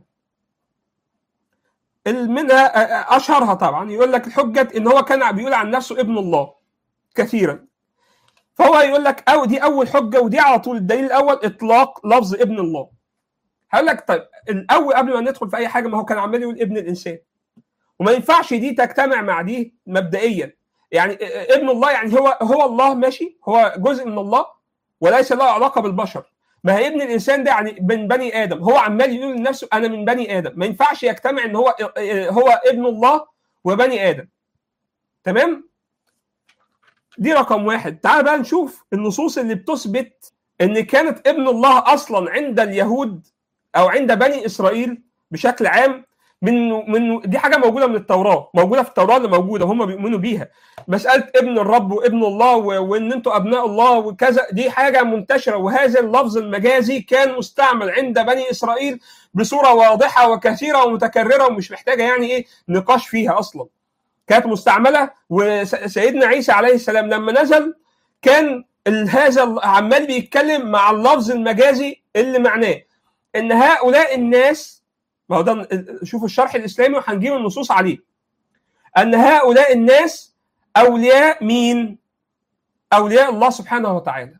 منها اشهرها طبعا يقول لك الحجه ان هو كان بيقول عن نفسه ابن الله كثيرا فهو يقول لك او دي اول حجه ودي على طول الدليل الاول اطلاق لفظ ابن الله هقول لك طيب الاول قبل ما ندخل في اي حاجه ما هو كان عمال يقول ابن الانسان وما ينفعش دي تجتمع مع دي مبدئيا يعني ابن الله يعني هو هو الله ماشي هو جزء من الله وليس له علاقه بالبشر ما هي ابن الانسان ده يعني من بني ادم هو عمال يقول لنفسه انا من بني ادم ما ينفعش يجتمع ان هو هو ابن الله وبني ادم تمام دي رقم واحد تعال بقى نشوف النصوص اللي بتثبت ان كانت ابن الله اصلا عند اليهود او عند بني اسرائيل بشكل عام من من دي حاجه موجوده من التوراه موجوده في التوراه اللي موجوده هم بيؤمنوا بيها مساله ابن الرب وابن الله وان انتوا ابناء الله وكذا دي حاجه منتشره وهذا اللفظ المجازي كان مستعمل عند بني اسرائيل بصوره واضحه وكثيره ومتكرره ومش محتاجه يعني ايه نقاش فيها اصلا كانت مستعمله وسيدنا عيسى عليه السلام لما نزل كان هذا عمال بيتكلم مع اللفظ المجازي اللي معناه ان هؤلاء الناس ما هو ده شوفوا الشرح الاسلامي وهنجيب النصوص عليه ان هؤلاء الناس اولياء مين؟ اولياء الله سبحانه وتعالى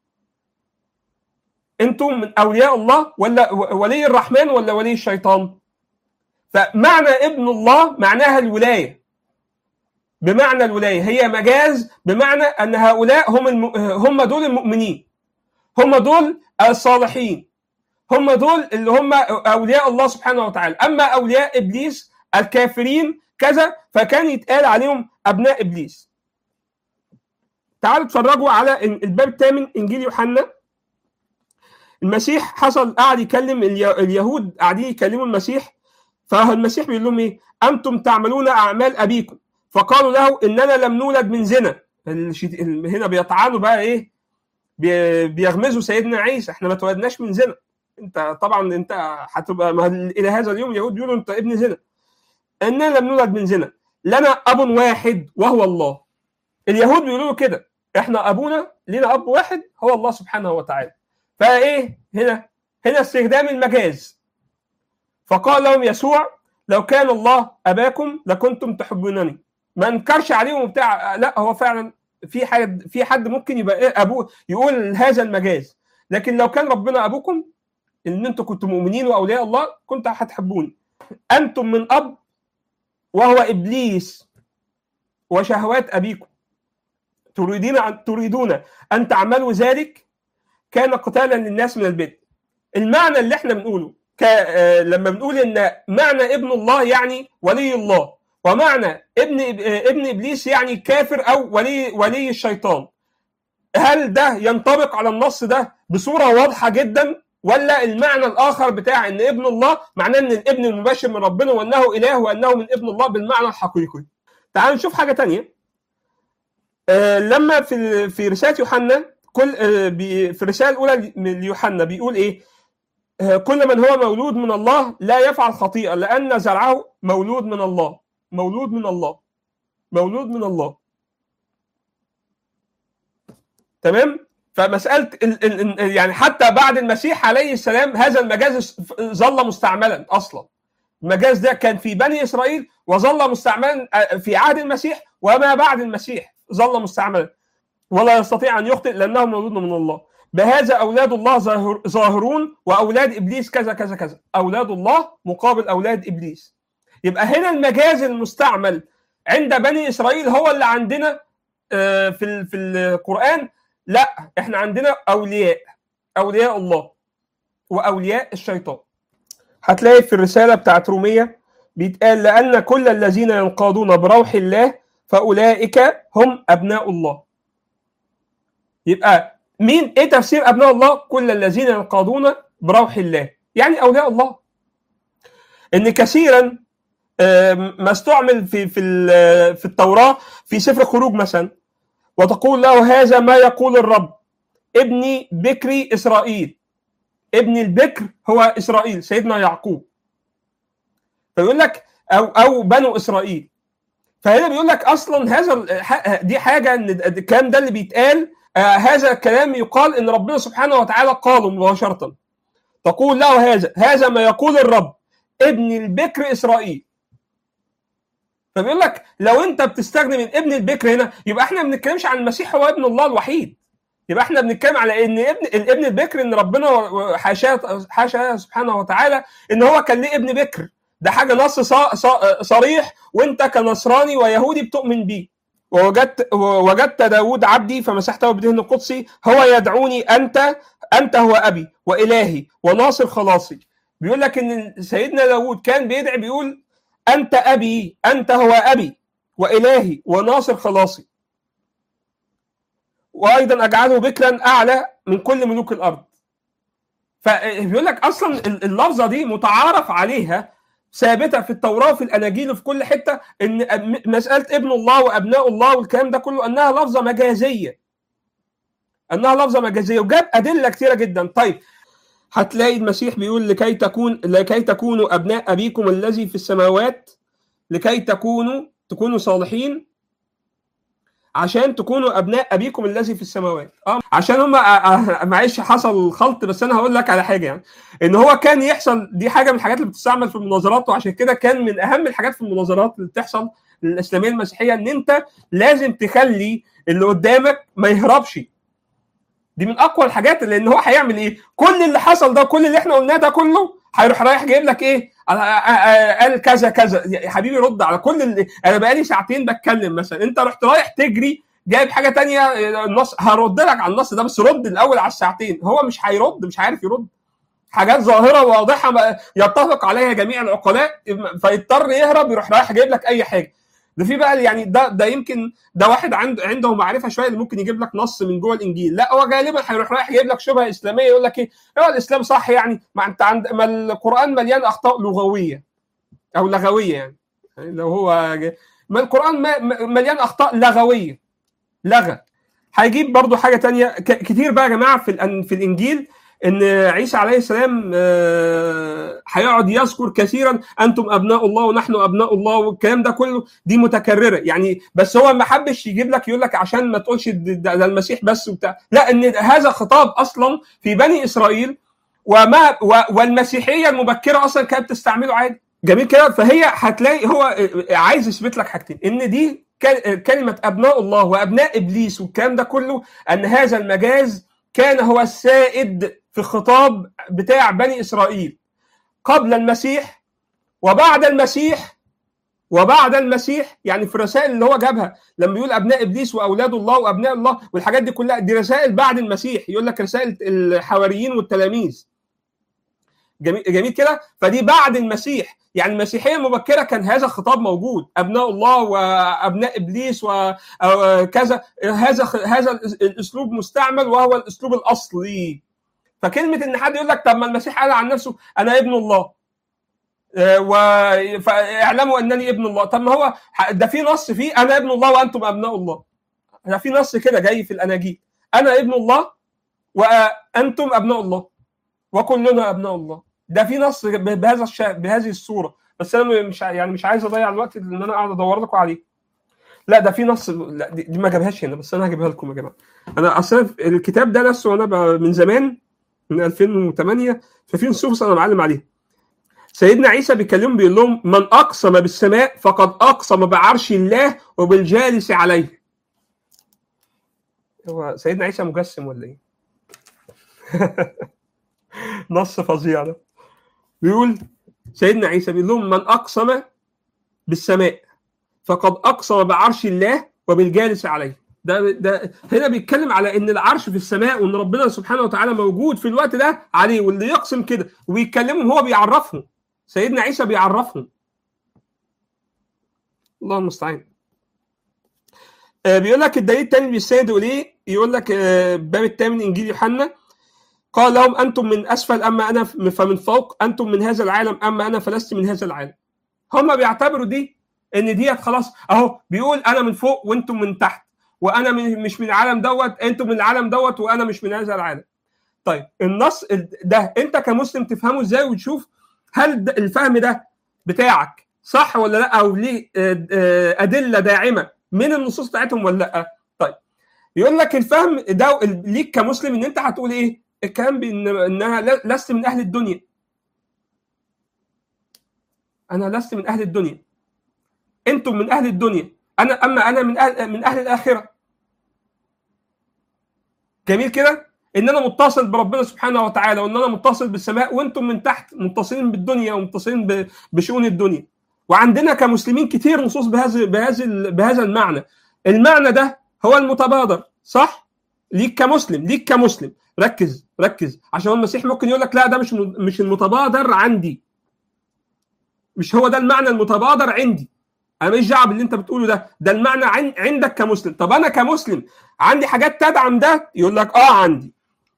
انتم من اولياء الله ولا ولي الرحمن ولا ولي الشيطان؟ فمعنى ابن الله معناها الولايه بمعنى الولايه هي مجاز بمعنى ان هؤلاء هم الم... هم دول المؤمنين هم دول الصالحين هم دول اللي هم اولياء الله سبحانه وتعالى اما اولياء ابليس الكافرين كذا فكان يتقال عليهم ابناء ابليس تعالوا اتفرجوا على الباب الثامن انجيل يوحنا المسيح حصل قاعد يكلم اليهود قاعدين يكلموا المسيح فالمسيح بيقول لهم ايه انتم تعملون اعمال ابيكم فقالوا له اننا لم نولد من زنا هنا بيطعنوا بقى ايه بيغمزوا سيدنا عيسى احنا ما اتولدناش من زنا انت طبعا انت هتبقى الى هذا اليوم اليهود بيقولوا انت ابن زنا اننا لم نولد من زنا لنا اب واحد وهو الله اليهود بيقولوا كده احنا ابونا لنا اب واحد هو الله سبحانه وتعالى فايه هنا هنا استخدام المجاز فقال لهم يسوع لو كان الله اباكم لكنتم تحبونني ما انكرش عليهم بتاع لا هو فعلا في حد في حد ممكن يبقى إيه ابوه يقول هذا المجاز لكن لو كان ربنا ابوكم ان انتم كنتم مؤمنين واولياء الله كنتم هتحبوني انتم من اب وهو ابليس وشهوات ابيكم تريدون أن تريدون ان تعملوا ذلك كان قتالا للناس من البدء المعنى اللي احنا بنقوله ك... آه، لما بنقول ان معنى ابن الله يعني ولي الله ومعنى ابن آه، ابن ابليس يعني كافر او ولي ولي الشيطان هل ده ينطبق على النص ده بصوره واضحه جدا ولا المعنى الاخر بتاع ان ابن الله معناه ان الابن المباشر من ربنا وانه اله وانه من ابن الله بالمعنى الحقيقي تعالوا نشوف حاجه تانية آه، لما في في رساله يوحنا كل آه، بي- في الرساله الاولى من يوحنا بيقول ايه آه، كل من هو مولود من الله لا يفعل خطيئه لان زرعه مولود من الله مولود من الله مولود من الله تمام فمساله ال ال ال- يعني حتى بعد المسيح عليه السلام هذا المجاز ظل مستعملا اصلا المجاز ده كان في بني اسرائيل وظل مستعملا آه، في عهد المسيح وما بعد المسيح ظل مستعملا ولا يستطيع ان يخطئ لانه مولود من الله بهذا اولاد الله ظاهر ظاهرون واولاد ابليس كذا كذا كذا اولاد الله مقابل اولاد ابليس يبقى هنا المجاز المستعمل عند بني اسرائيل هو اللي عندنا آه، في ال- في القران لا احنا عندنا اولياء اولياء الله واولياء الشيطان هتلاقي في الرساله بتاعت روميه بيتقال لان كل الذين ينقادون بروح الله فاولئك هم ابناء الله يبقى مين ايه تفسير ابناء الله كل الذين ينقادون بروح الله يعني اولياء الله ان كثيرا آم، ما استعمل في في ال- في التوراه في سفر خروج مثلا وتقول له هذا ما يقول الرب ابني بكري اسرائيل ابن البكر هو اسرائيل سيدنا يعقوب فيقول لك او او بنو اسرائيل فهنا بيقول لك اصلا هذا ال- ح- دي حاجه ان الكلام ده اللي بيتقال آه هذا الكلام يقال ان ربنا سبحانه وتعالى قاله مباشره تقول له هذا هذا ما يقول الرب ابن البكر اسرائيل فبيقول لك لو انت بتستخدم ابن البكر هنا يبقى احنا ما بنتكلمش عن المسيح هو ابن الله الوحيد يبقى احنا بنتكلم على ان ابن الابن البكر ان ربنا حاشاه حاشاه سبحانه وتعالى ان هو كان ليه ابن بكر ده حاجه نص صا- صا- صريح وانت كنصراني ويهودي بتؤمن بيه ووجدت وجدت داود عبدي فمسحته بدهن القدسي هو يدعوني انت انت هو ابي والهي وناصر خلاصي بيقول لك ان سيدنا داود كان بيدعي بيقول انت ابي انت هو ابي والهي وناصر خلاصي وايضا اجعله بكرا اعلى من كل ملوك الارض فبيقول لك اصلا اللفظه دي متعارف عليها ثابته في التوراه وفي الاناجيل وفي كل حته ان مساله ابن الله وابناء الله والكلام ده كله انها لفظه مجازيه انها لفظه مجازيه وجاب ادله كثيره جدا طيب هتلاقي المسيح بيقول لكي تكون لكي تكونوا ابناء ابيكم الذي في السماوات لكي تكونوا تكونوا صالحين عشان تكونوا ابناء ابيكم الذي في السماوات اه عشان هم معلش حصل خلط بس انا هقول لك على حاجه يعني ان هو كان يحصل دي حاجه من الحاجات اللي بتستعمل في المناظرات وعشان كده كان من اهم الحاجات في المناظرات اللي بتحصل الاسلاميه المسيحيه ان انت لازم تخلي اللي قدامك ما يهربش دي من اقوى الحاجات لان هو هيعمل ايه كل اللي حصل ده كل اللي احنا قلناه ده كله هيروح رايح جايب لك ايه قال كذا كذا يا حبيبي رد على كل اللي انا بقالي ساعتين بتكلم مثلا انت رحت رايح تجري جايب حاجه تانية النص هرد لك على النص ده بس رد الاول على الساعتين هو مش هيرد مش عارف يرد حاجات ظاهره واضحه يتفق عليها جميع العقلاء فيضطر يهرب يروح رايح جايب لك اي حاجه ده في بقى يعني ده ده يمكن ده واحد عنده عنده معرفه شويه اللي ممكن يجيب لك نص من جوه الانجيل لا هو غالبا هيروح رايح جايب لك شبهه اسلاميه يقول لك ايه هو الاسلام صح يعني ما انت عند ما القران مليان اخطاء لغويه او لغويه يعني لو هو ما القران مليان اخطاء لغويه لغى هيجيب برضو حاجه تانية كتير بقى يا جماعه في في الانجيل ان عيسى عليه السلام هيقعد يذكر كثيرا انتم ابناء الله ونحن ابناء الله والكلام ده كله دي متكرره يعني بس هو ما حبش يجيب لك يقول لك عشان ما تقولش ده المسيح بس وبتاع لا ان هذا خطاب اصلا في بني اسرائيل وما والمسيحيه المبكره اصلا كانت تستعمله عادي جميل كده فهي هتلاقي هو عايز يثبت لك حاجتين ان دي كلمه ابناء الله وابناء ابليس والكلام ده كله ان هذا المجاز كان هو السائد في الخطاب بتاع بني اسرائيل قبل المسيح وبعد المسيح وبعد المسيح يعني في الرسائل اللي هو جابها لما بيقول ابناء ابليس واولاد الله وابناء الله والحاجات دي كلها دي رسائل بعد المسيح يقول لك رسائل الحواريين والتلاميذ جميل, جميل كده فدي بعد المسيح يعني المسيحيه المبكره كان هذا الخطاب موجود ابناء الله وابناء ابليس وكذا هذا هذا الاسلوب مستعمل وهو الاسلوب الاصلي فكلمه ان حد يقول لك طب ما المسيح قال عن نفسه انا ابن الله واعلموا انني ابن الله طب ما هو ده في نص فيه انا ابن الله وانتم ابناء الله ده في نص كده جاي في الاناجيل انا ابن الله وانتم ابناء الله وكلنا ابناء الله ده في نص بهذا الشا... بهذه الصوره بس انا مش يعني مش عايز اضيع الوقت ان انا اقعد ادور لكم عليه لا ده في نص لا دي, دي ما جابهاش هنا بس انا هجيبها لكم يا جماعه انا اصلا الكتاب ده نفسه انا من زمان من 2008 ففي نصوص انا معلم عليها سيدنا عيسى بيكلمهم بيقول لهم من اقسم بالسماء فقد اقسم بعرش الله وبالجالس عليه هو سيدنا عيسى مجسم ولا ايه؟ نص فظيع ده بيقول سيدنا عيسى بيقول لهم من اقسم بالسماء فقد اقسم بعرش الله وبالجالس عليه ده ده هنا بيتكلم على ان العرش في السماء وان ربنا سبحانه وتعالى موجود في الوقت ده عليه واللي يقسم كده وبيتكلمهم هو بيعرفهم سيدنا عيسى بيعرفهم الله المستعان آه بيقول لك الدليل الثاني بيستند اليه يقول لك آه باب الثامن انجيل يوحنا قال لهم انتم من اسفل اما انا فمن فوق انتم من هذا العالم اما انا فلست من هذا العالم هم بيعتبروا دي ان ديت خلاص اهو بيقول انا من فوق وانتم من تحت وانا من مش من العالم دوت انتم من العالم دوت وانا مش من هذا العالم طيب النص ده انت كمسلم تفهمه ازاي وتشوف هل الفهم ده بتاعك صح ولا لا او ليه ادله داعمه من النصوص بتاعتهم ولا لا طيب يقول لك الفهم ده ليك كمسلم ان انت هتقول ايه الكلام بان انها لست من اهل الدنيا انا لست من اهل الدنيا انتم من اهل الدنيا انا اما انا من اهل من اهل الاخره جميل كده ان انا متصل بربنا سبحانه وتعالى وان انا متصل بالسماء وانتم من تحت متصلين بالدنيا ومتصلين بشؤون الدنيا وعندنا كمسلمين كتير نصوص بهذا بهذا بهذا المعنى المعنى ده هو المتبادر صح ليك كمسلم ليك كمسلم ركز ركز عشان المسيح ممكن يقول لك لا ده مش مش المتبادر عندي مش هو ده المعنى المتبادر عندي انا ماليش دعوه باللي انت بتقوله ده ده المعنى عن عندك كمسلم طب انا كمسلم عندي حاجات تدعم ده يقول لك اه عندي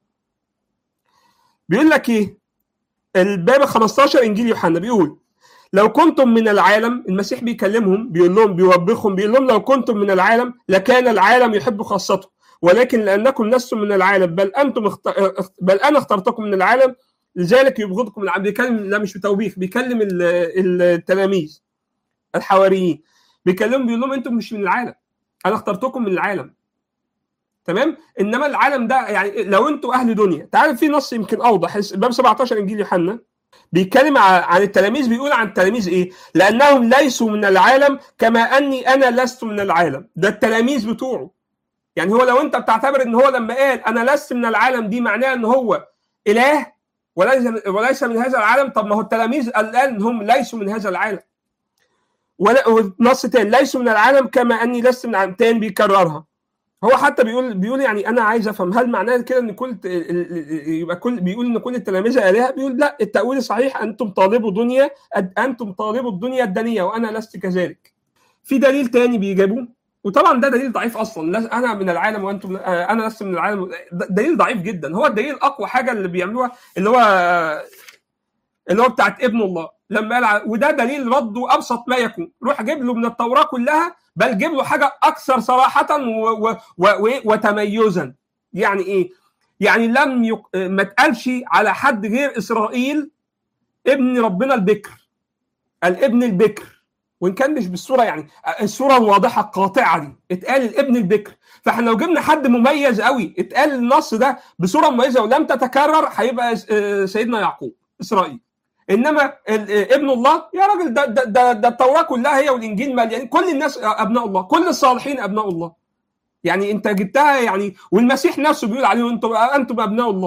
بيقول لك ايه الباب 15 انجيل يوحنا بيقول لو كنتم من العالم المسيح بيكلمهم بيقول لهم بيوبخهم بيقول لهم لو كنتم من العالم لكان العالم يحب خاصته ولكن لانكم لستم من العالم بل انتم اخت... بل انا اخترتكم من العالم لذلك يبغضكم العالم بيكلم لا مش بتوبيخ بيكلم التلاميذ الحواريين بيكلمهم بيقول لهم انتم مش من العالم انا اخترتكم من العالم تمام انما العالم ده يعني لو انتوا اهل دنيا تعال في نص يمكن اوضح باب 17 انجيل يوحنا بيتكلم عن التلاميذ بيقول عن التلاميذ ايه لانهم ليسوا من العالم كما اني انا لست من العالم ده التلاميذ بتوعه يعني هو لو انت بتعتبر ان هو لما قال انا لست من العالم دي معناه ان هو اله وليس وليس من هذا العالم طب ما هو التلاميذ قال انهم ليسوا من هذا العالم ولا نص تاني ليسوا من العالم كما اني لست من العالم تاني بيكررها هو حتى بيقول بيقول يعني انا عايز افهم هل معناه كده ان كل يبقى كل بيقول ان كل التلاميذ الهه بيقول لا التاويل صحيح انتم طالبوا دنيا انتم طالبوا الدنيا الدنيه وانا لست كذلك في دليل تاني بيجابوه وطبعا ده دليل ضعيف اصلا انا من العالم وانتم انا لست من العالم دليل ضعيف جدا هو الدليل اقوى حاجه اللي بيعملوها اللي هو اللي هو بتاعت ابن الله لما قال وده دليل رده ابسط ما يكون روح جيب له من التوراه كلها بل جيب له حاجه اكثر صراحه و و و وتميزا يعني ايه يعني لم يق... ما اتقالش على حد غير اسرائيل ابن ربنا البكر الابن البكر وان كان مش بالصوره يعني الصوره الواضحه القاطعه دي اتقال الابن البكر فاحنا لو جبنا حد مميز قوي اتقال النص ده بصوره مميزه ولم تتكرر هيبقى سيدنا يعقوب اسرائيل انما ابن الله يا راجل ده ده ده, ده التوراه كلها هي والانجيل مليان يعني كل الناس ابناء الله كل الصالحين ابناء الله يعني انت جبتها يعني والمسيح نفسه بيقول عليهم انتم انتم ابناء الله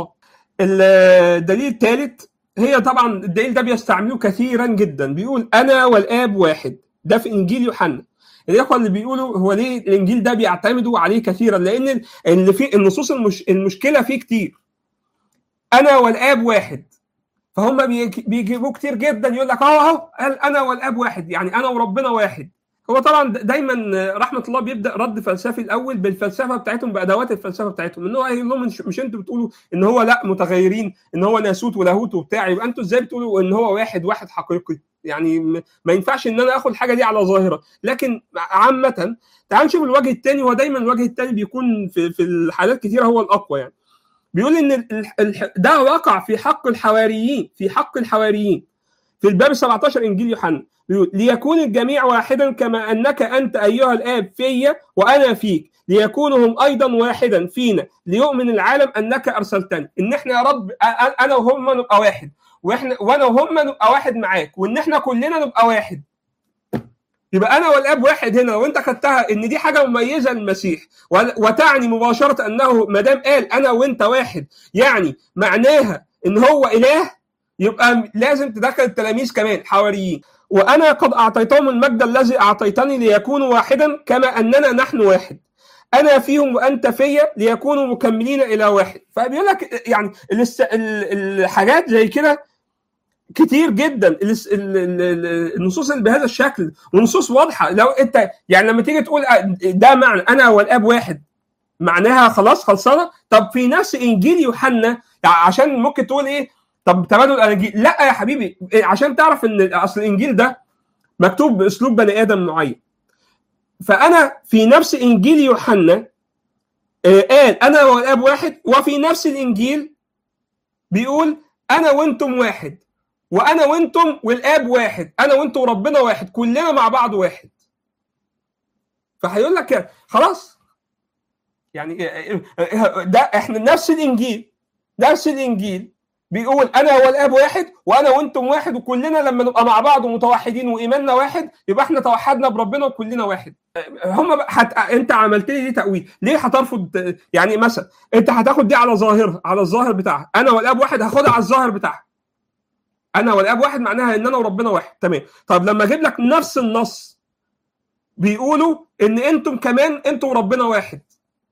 الدليل الثالث هي طبعا الدليل ده بيستعملوه كثيرا جدا بيقول انا والاب واحد ده في انجيل يوحنا الاخوه اللي بيقولوا هو ليه الانجيل ده بيعتمدوا عليه كثيرا لان اللي في النصوص المش... المشكله فيه كتير انا والاب واحد فهم بيجيبوه كتير جدا يقول لك اهو اهو قال انا والاب واحد يعني انا وربنا واحد هو طبعا دايما رحمه الله بيبدا رد فلسفي الاول بالفلسفه بتاعتهم بادوات الفلسفه بتاعتهم ان هو يقول لهم مش, مش انتوا بتقولوا ان هو لا متغيرين ان هو ناسوت ولاهوت وبتاع يبقى انتوا ازاي بتقولوا ان هو واحد واحد حقيقي يعني ما ينفعش ان انا اخد الحاجه دي على ظاهره لكن عامه تعال نشوف الوجه الثاني هو دايما الوجه الثاني بيكون في في الحالات كثيره هو الاقوى يعني بيقول ان ده وقع في حق الحواريين في حق الحواريين في الباب 17 انجيل يوحنا ليكون الجميع واحدا كما انك انت ايها الاب في وانا فيك ليكونوا هم ايضا واحدا فينا ليؤمن العالم انك ارسلتني ان احنا يا رب انا وهم نبقى واحد واحنا وانا وهم نبقى واحد معاك وان احنا كلنا نبقى واحد يبقى انا والاب واحد هنا وانت خدتها ان دي حاجه مميزه للمسيح وتعني مباشره انه ما دام قال انا وانت واحد يعني معناها ان هو اله يبقى لازم تدخل التلاميذ كمان حواريين وانا قد اعطيتهم المجد الذي اعطيتني ليكونوا واحدا كما اننا نحن واحد انا فيهم وانت فيا ليكونوا مكملين الى واحد فبيقول لك يعني الحاجات زي كده كتير جدا النصوص اللي بهذا الشكل ونصوص واضحه لو انت يعني لما تيجي تقول ده معنى انا والاب واحد معناها خلاص خلصانه طب في نفس انجيل يوحنا يعني عشان ممكن تقول ايه طب تبادل الاناجيل لا يا حبيبي عشان تعرف ان اصل الانجيل ده مكتوب باسلوب بني ادم معين فانا في نفس انجيل يوحنا قال انا والاب واحد وفي نفس الانجيل بيقول انا وانتم واحد وانا وانتم والاب واحد انا وانتم وربنا واحد كلنا مع بعض واحد فهيقول لك خلاص يعني ده احنا نفس الانجيل نفس الانجيل بيقول انا والاب واحد وانا وانتم واحد وكلنا لما نبقى مع بعض ومتوحدين وايماننا واحد يبقى احنا توحدنا بربنا وكلنا واحد هم حت... انت عملت لي دي تاويل ليه هترفض يعني مثلا انت هتاخد دي على ظاهرها على الظاهر بتاعها انا والاب واحد هاخدها على الظاهر بتاعها انا والاب واحد معناها ان انا وربنا واحد تمام طب لما اجيب لك نفس النص بيقولوا ان انتم كمان انتم وربنا واحد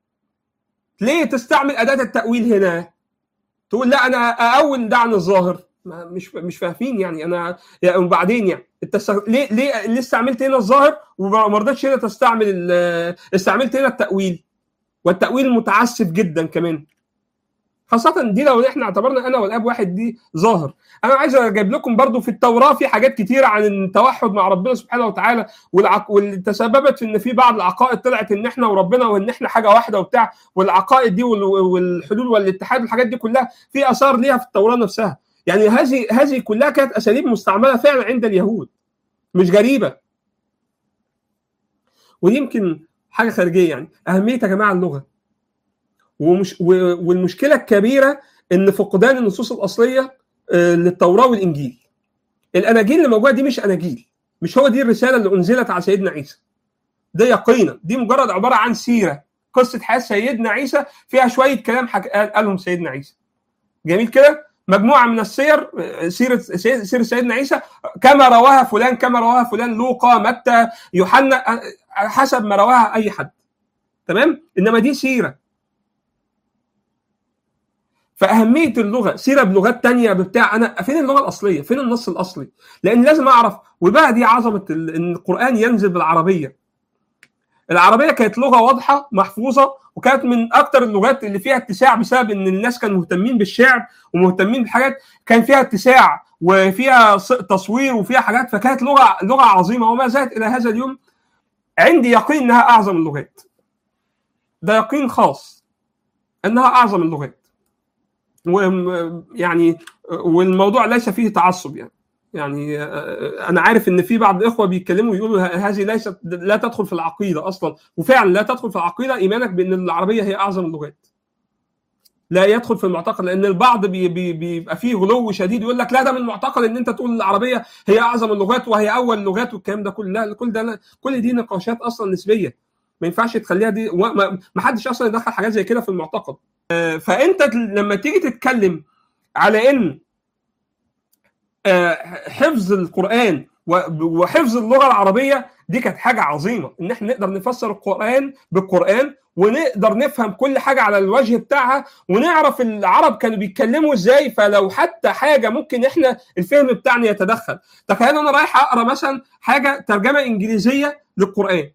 ليه تستعمل اداه التاويل هنا تقول لا انا اول ده عن الظاهر مش مش فاهمين يعني انا يعني وبعدين يعني انت ليه ليه ليه استعملت هنا الظاهر وما رضيتش هنا تستعمل استعملت هنا التاويل والتاويل المتعسف جدا كمان خاصة دي لو احنا اعتبرنا انا والاب واحد دي ظاهر انا عايز اجيب لكم برضو في التوراة في حاجات كتيرة عن التوحد مع ربنا سبحانه وتعالى والعق... واللي تسببت في ان في بعض العقائد طلعت ان احنا وربنا وان احنا حاجة واحدة وبتاع والعقائد دي وال... والحلول والاتحاد والحاجات دي كلها في اثار ليها في التوراة نفسها يعني هذه هذه كلها كانت اساليب مستعملة فعلا عند اليهود مش غريبة ودي يمكن حاجة خارجية يعني اهمية يا جماعة اللغة ومش والمشكله الكبيره ان فقدان النصوص الاصليه للتوراه والانجيل. الاناجيل اللي موجوده دي مش اناجيل، مش هو دي الرساله اللي انزلت على سيدنا عيسى. ده يقينا، دي مجرد عباره عن سيره، قصه حياه سيدنا عيسى فيها شويه كلام حك... قالهم سيدنا عيسى. جميل كده؟ مجموعه من السير سيره سيره سيدنا عيسى كما رواها فلان كما رواها فلان لوقا متى يوحنا حسب ما رواها اي حد. تمام؟ انما دي سيره فاهميه اللغه سيره بلغات تانية بتاع انا فين اللغه الاصليه فين النص الاصلي لان لازم اعرف وبقى دي عظمه ان القران ينزل بالعربيه العربيه كانت لغه واضحه محفوظه وكانت من اكتر اللغات اللي فيها اتساع بسبب ان الناس كانوا مهتمين بالشعر ومهتمين بحاجات كان فيها اتساع وفيها تصوير وفيها حاجات فكانت لغه لغه عظيمه وما زالت الى هذا اليوم عندي يقين انها اعظم اللغات ده يقين خاص انها اعظم اللغات ويعني والموضوع ليس فيه تعصب يعني يعني انا عارف ان في بعض الاخوه بيتكلموا يقولوا هذه ليست لا تدخل في العقيده اصلا وفعلا لا تدخل في العقيده ايمانك بان العربيه هي اعظم اللغات لا يدخل في المعتقد لان البعض بي بي بيبقى فيه غلو شديد يقول لك لا ده من المعتقد ان انت تقول العربيه هي اعظم اللغات وهي اول اللغات والكلام ده كله لا كل ده كل دي نقاشات اصلا نسبيه ما ينفعش تخليها دي ما حدش اصلا يدخل حاجات زي كده في المعتقد آه، فانت لما تيجي تتكلم على ان آه، حفظ القران و- وحفظ اللغه العربيه دي كانت حاجه عظيمه ان احنا نقدر نفسر القران بالقران ونقدر نفهم كل حاجه على الوجه بتاعها ونعرف العرب كانوا بيتكلموا ازاي فلو حتى حاجه ممكن احنا الفهم بتاعنا يتدخل تخيل انا رايح اقرا مثلا حاجه ترجمه انجليزيه للقران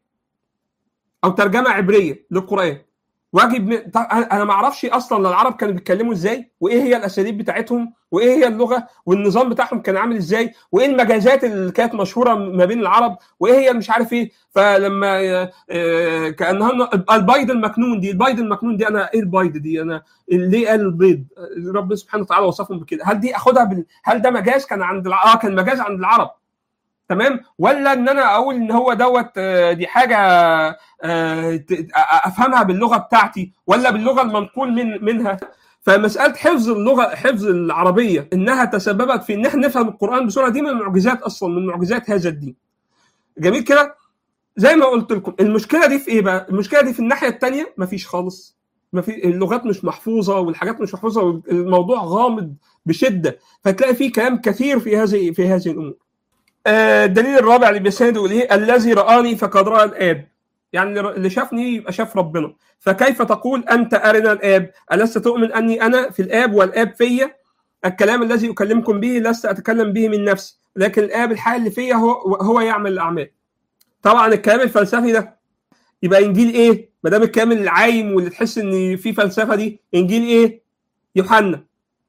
او ترجمه عبريه للقران واجب من... طب انا ما اعرفش اصلا العرب كانوا بيتكلموا ازاي وايه هي الاساليب بتاعتهم وايه هي اللغه والنظام بتاعهم كان عامل ازاي وايه المجازات اللي كانت مشهوره ما بين العرب وايه هي مش عارف ايه فلما آه، آه، كانها البيض المكنون دي البيض المكنون دي انا ايه البيض دي انا ليه قال البيض ربنا سبحانه وتعالى وصفهم بكده هل دي اخدها بال... هل ده مجاز كان عند الع... اه كان مجاز عند العرب تمام ولا ان انا اقول ان هو دوت آه، دي حاجه آه، ت- افهمها باللغه بتاعتي ولا باللغه المنقول من منها فمساله حفظ اللغه حفظ العربيه انها تسببت في ان احنا نفهم القران بسرعه دي من المعجزات اصلا من معجزات هذا الدين جميل كده زي ما قلت لكم المشكله دي في ايه بقى المشكله دي في الناحيه الثانيه مفيش خالص ما في اللغات مش محفوظه والحاجات مش محفوظه والموضوع غامض بشده فتلاقي فيه كلام كثير في هذه في هذه الامور آه، الدليل الرابع اللي بيسنده اليه الذي رآني فقد رأى الآب يعني اللي شافني يبقى شاف ربنا فكيف تقول أنت أرنا الآب ألست تؤمن أني أنا في الآب والآب فيا الكلام الذي أكلمكم به لست أتكلم به من نفسي لكن الآب الحال اللي فيا هو هو يعمل الأعمال طبعا الكلام الفلسفي ده يبقى إنجيل إيه ما دام الكلام العايم واللي تحس إن في فلسفة دي إنجيل إيه يوحنا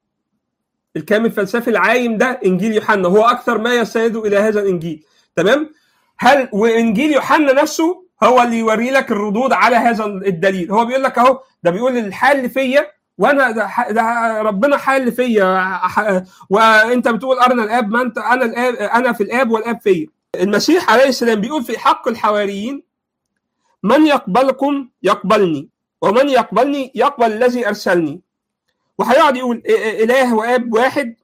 الكلام الفلسفي العايم ده انجيل يوحنا هو اكثر ما يستند الى هذا الانجيل تمام هل وانجيل يوحنا نفسه هو اللي يوري لك الردود على هذا الدليل هو بيقول لك اهو ده بيقول الحال اللي فيا وانا ده, ح- ده ربنا حال اللي فيا ح- وانت بتقول ارنا الاب ما انت انا الاب انا في الاب والاب فيا المسيح عليه السلام بيقول في حق الحواريين من يقبلكم يقبلني ومن يقبلني يقبل الذي ارسلني وهيقعد يقول إ- إ- اله واب واحد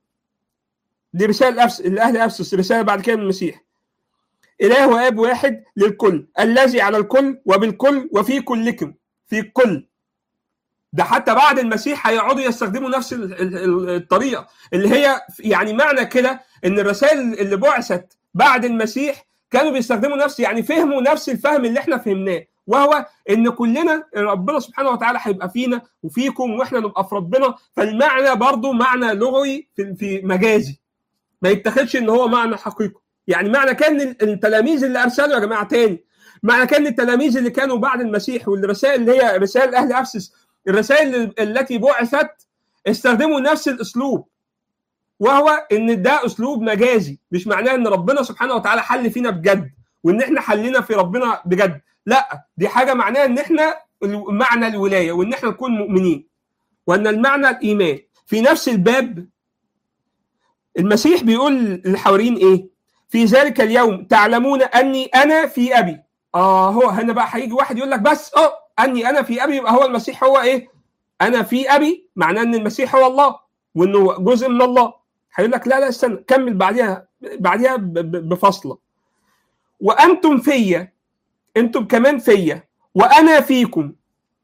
دي رساله أفس... لاهل افسس رساله بعد كده من المسيح اله واب واحد للكل الذي على الكل وبالكل وفي كلكم في الكل ده حتى بعد المسيح هيقعدوا يستخدموا نفس ال- ال- ال- الطريقه اللي هي يعني معنى كده ان الرسائل اللي بعثت بعد المسيح كانوا بيستخدموا نفس يعني فهموا نفس الفهم اللي احنا فهمناه وهو ان كلنا ربنا سبحانه وتعالى هيبقى فينا وفيكم واحنا نبقى في ربنا فالمعنى برضو معنى لغوي في في مجازي ما يتخذش ان هو معنى حقيقي يعني معنى كان التلاميذ اللي ارسلوا يا جماعه تاني معنى كان التلاميذ اللي كانوا بعد المسيح والرسائل اللي هي رسائل اهل افسس الرسائل التي بعثت استخدموا نفس الاسلوب وهو ان ده اسلوب مجازي مش معناه ان ربنا سبحانه وتعالى حل فينا بجد وان احنا حلينا في ربنا بجد لا دي حاجه معناها ان احنا معنى الولايه وان احنا نكون مؤمنين وان المعنى الايمان في نفس الباب المسيح بيقول للحواريين ايه في ذلك اليوم تعلمون اني انا في ابي اه هو هنا بقى هيجي واحد يقول لك بس اه اني انا في ابي يبقى هو المسيح هو ايه انا في ابي معناه ان المسيح هو الله وانه جزء من الله هيقول لك لا لا استنى كمل بعديها بعديها ب- ب- بفصله وانتم فيا انتم كمان فيا وانا فيكم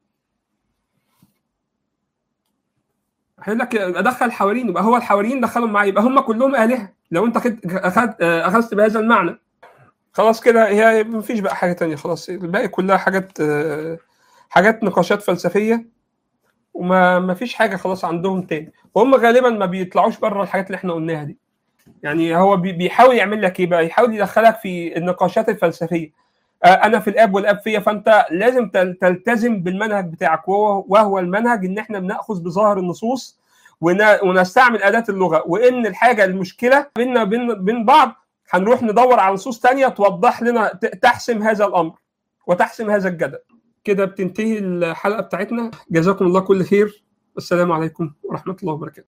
هيقول لك ادخل الحواريين يبقى هو الحواريين دخلهم معايا يبقى هم كلهم الهه لو انت خد- اخذت اخذت بهذا المعنى خلاص كده هي مفيش بقى حاجه تانية خلاص الباقي كلها حاجات آه، حاجات نقاشات فلسفيه وما ما فيش حاجه خلاص عندهم تاني وهم غالبا ما بيطلعوش بره الحاجات اللي احنا قلناها دي يعني هو بي- بيحاول يعمل لك ايه بقى يحاول يدخلك في النقاشات الفلسفيه آه، انا في الاب والاب فيا فانت لازم تل- تلتزم بالمنهج بتاعك وهو وهو المنهج ان احنا بناخذ بظاهر النصوص ون- ونستعمل اداه اللغه وان الحاجه المشكله بيننا بين بين بعض هنروح ندور على نصوص تانية توضح لنا ت- تحسم هذا الامر وتحسم هذا الجدل كده بتنتهي الحلقه بتاعتنا جزاكم الله كل خير والسلام عليكم ورحمه الله وبركاته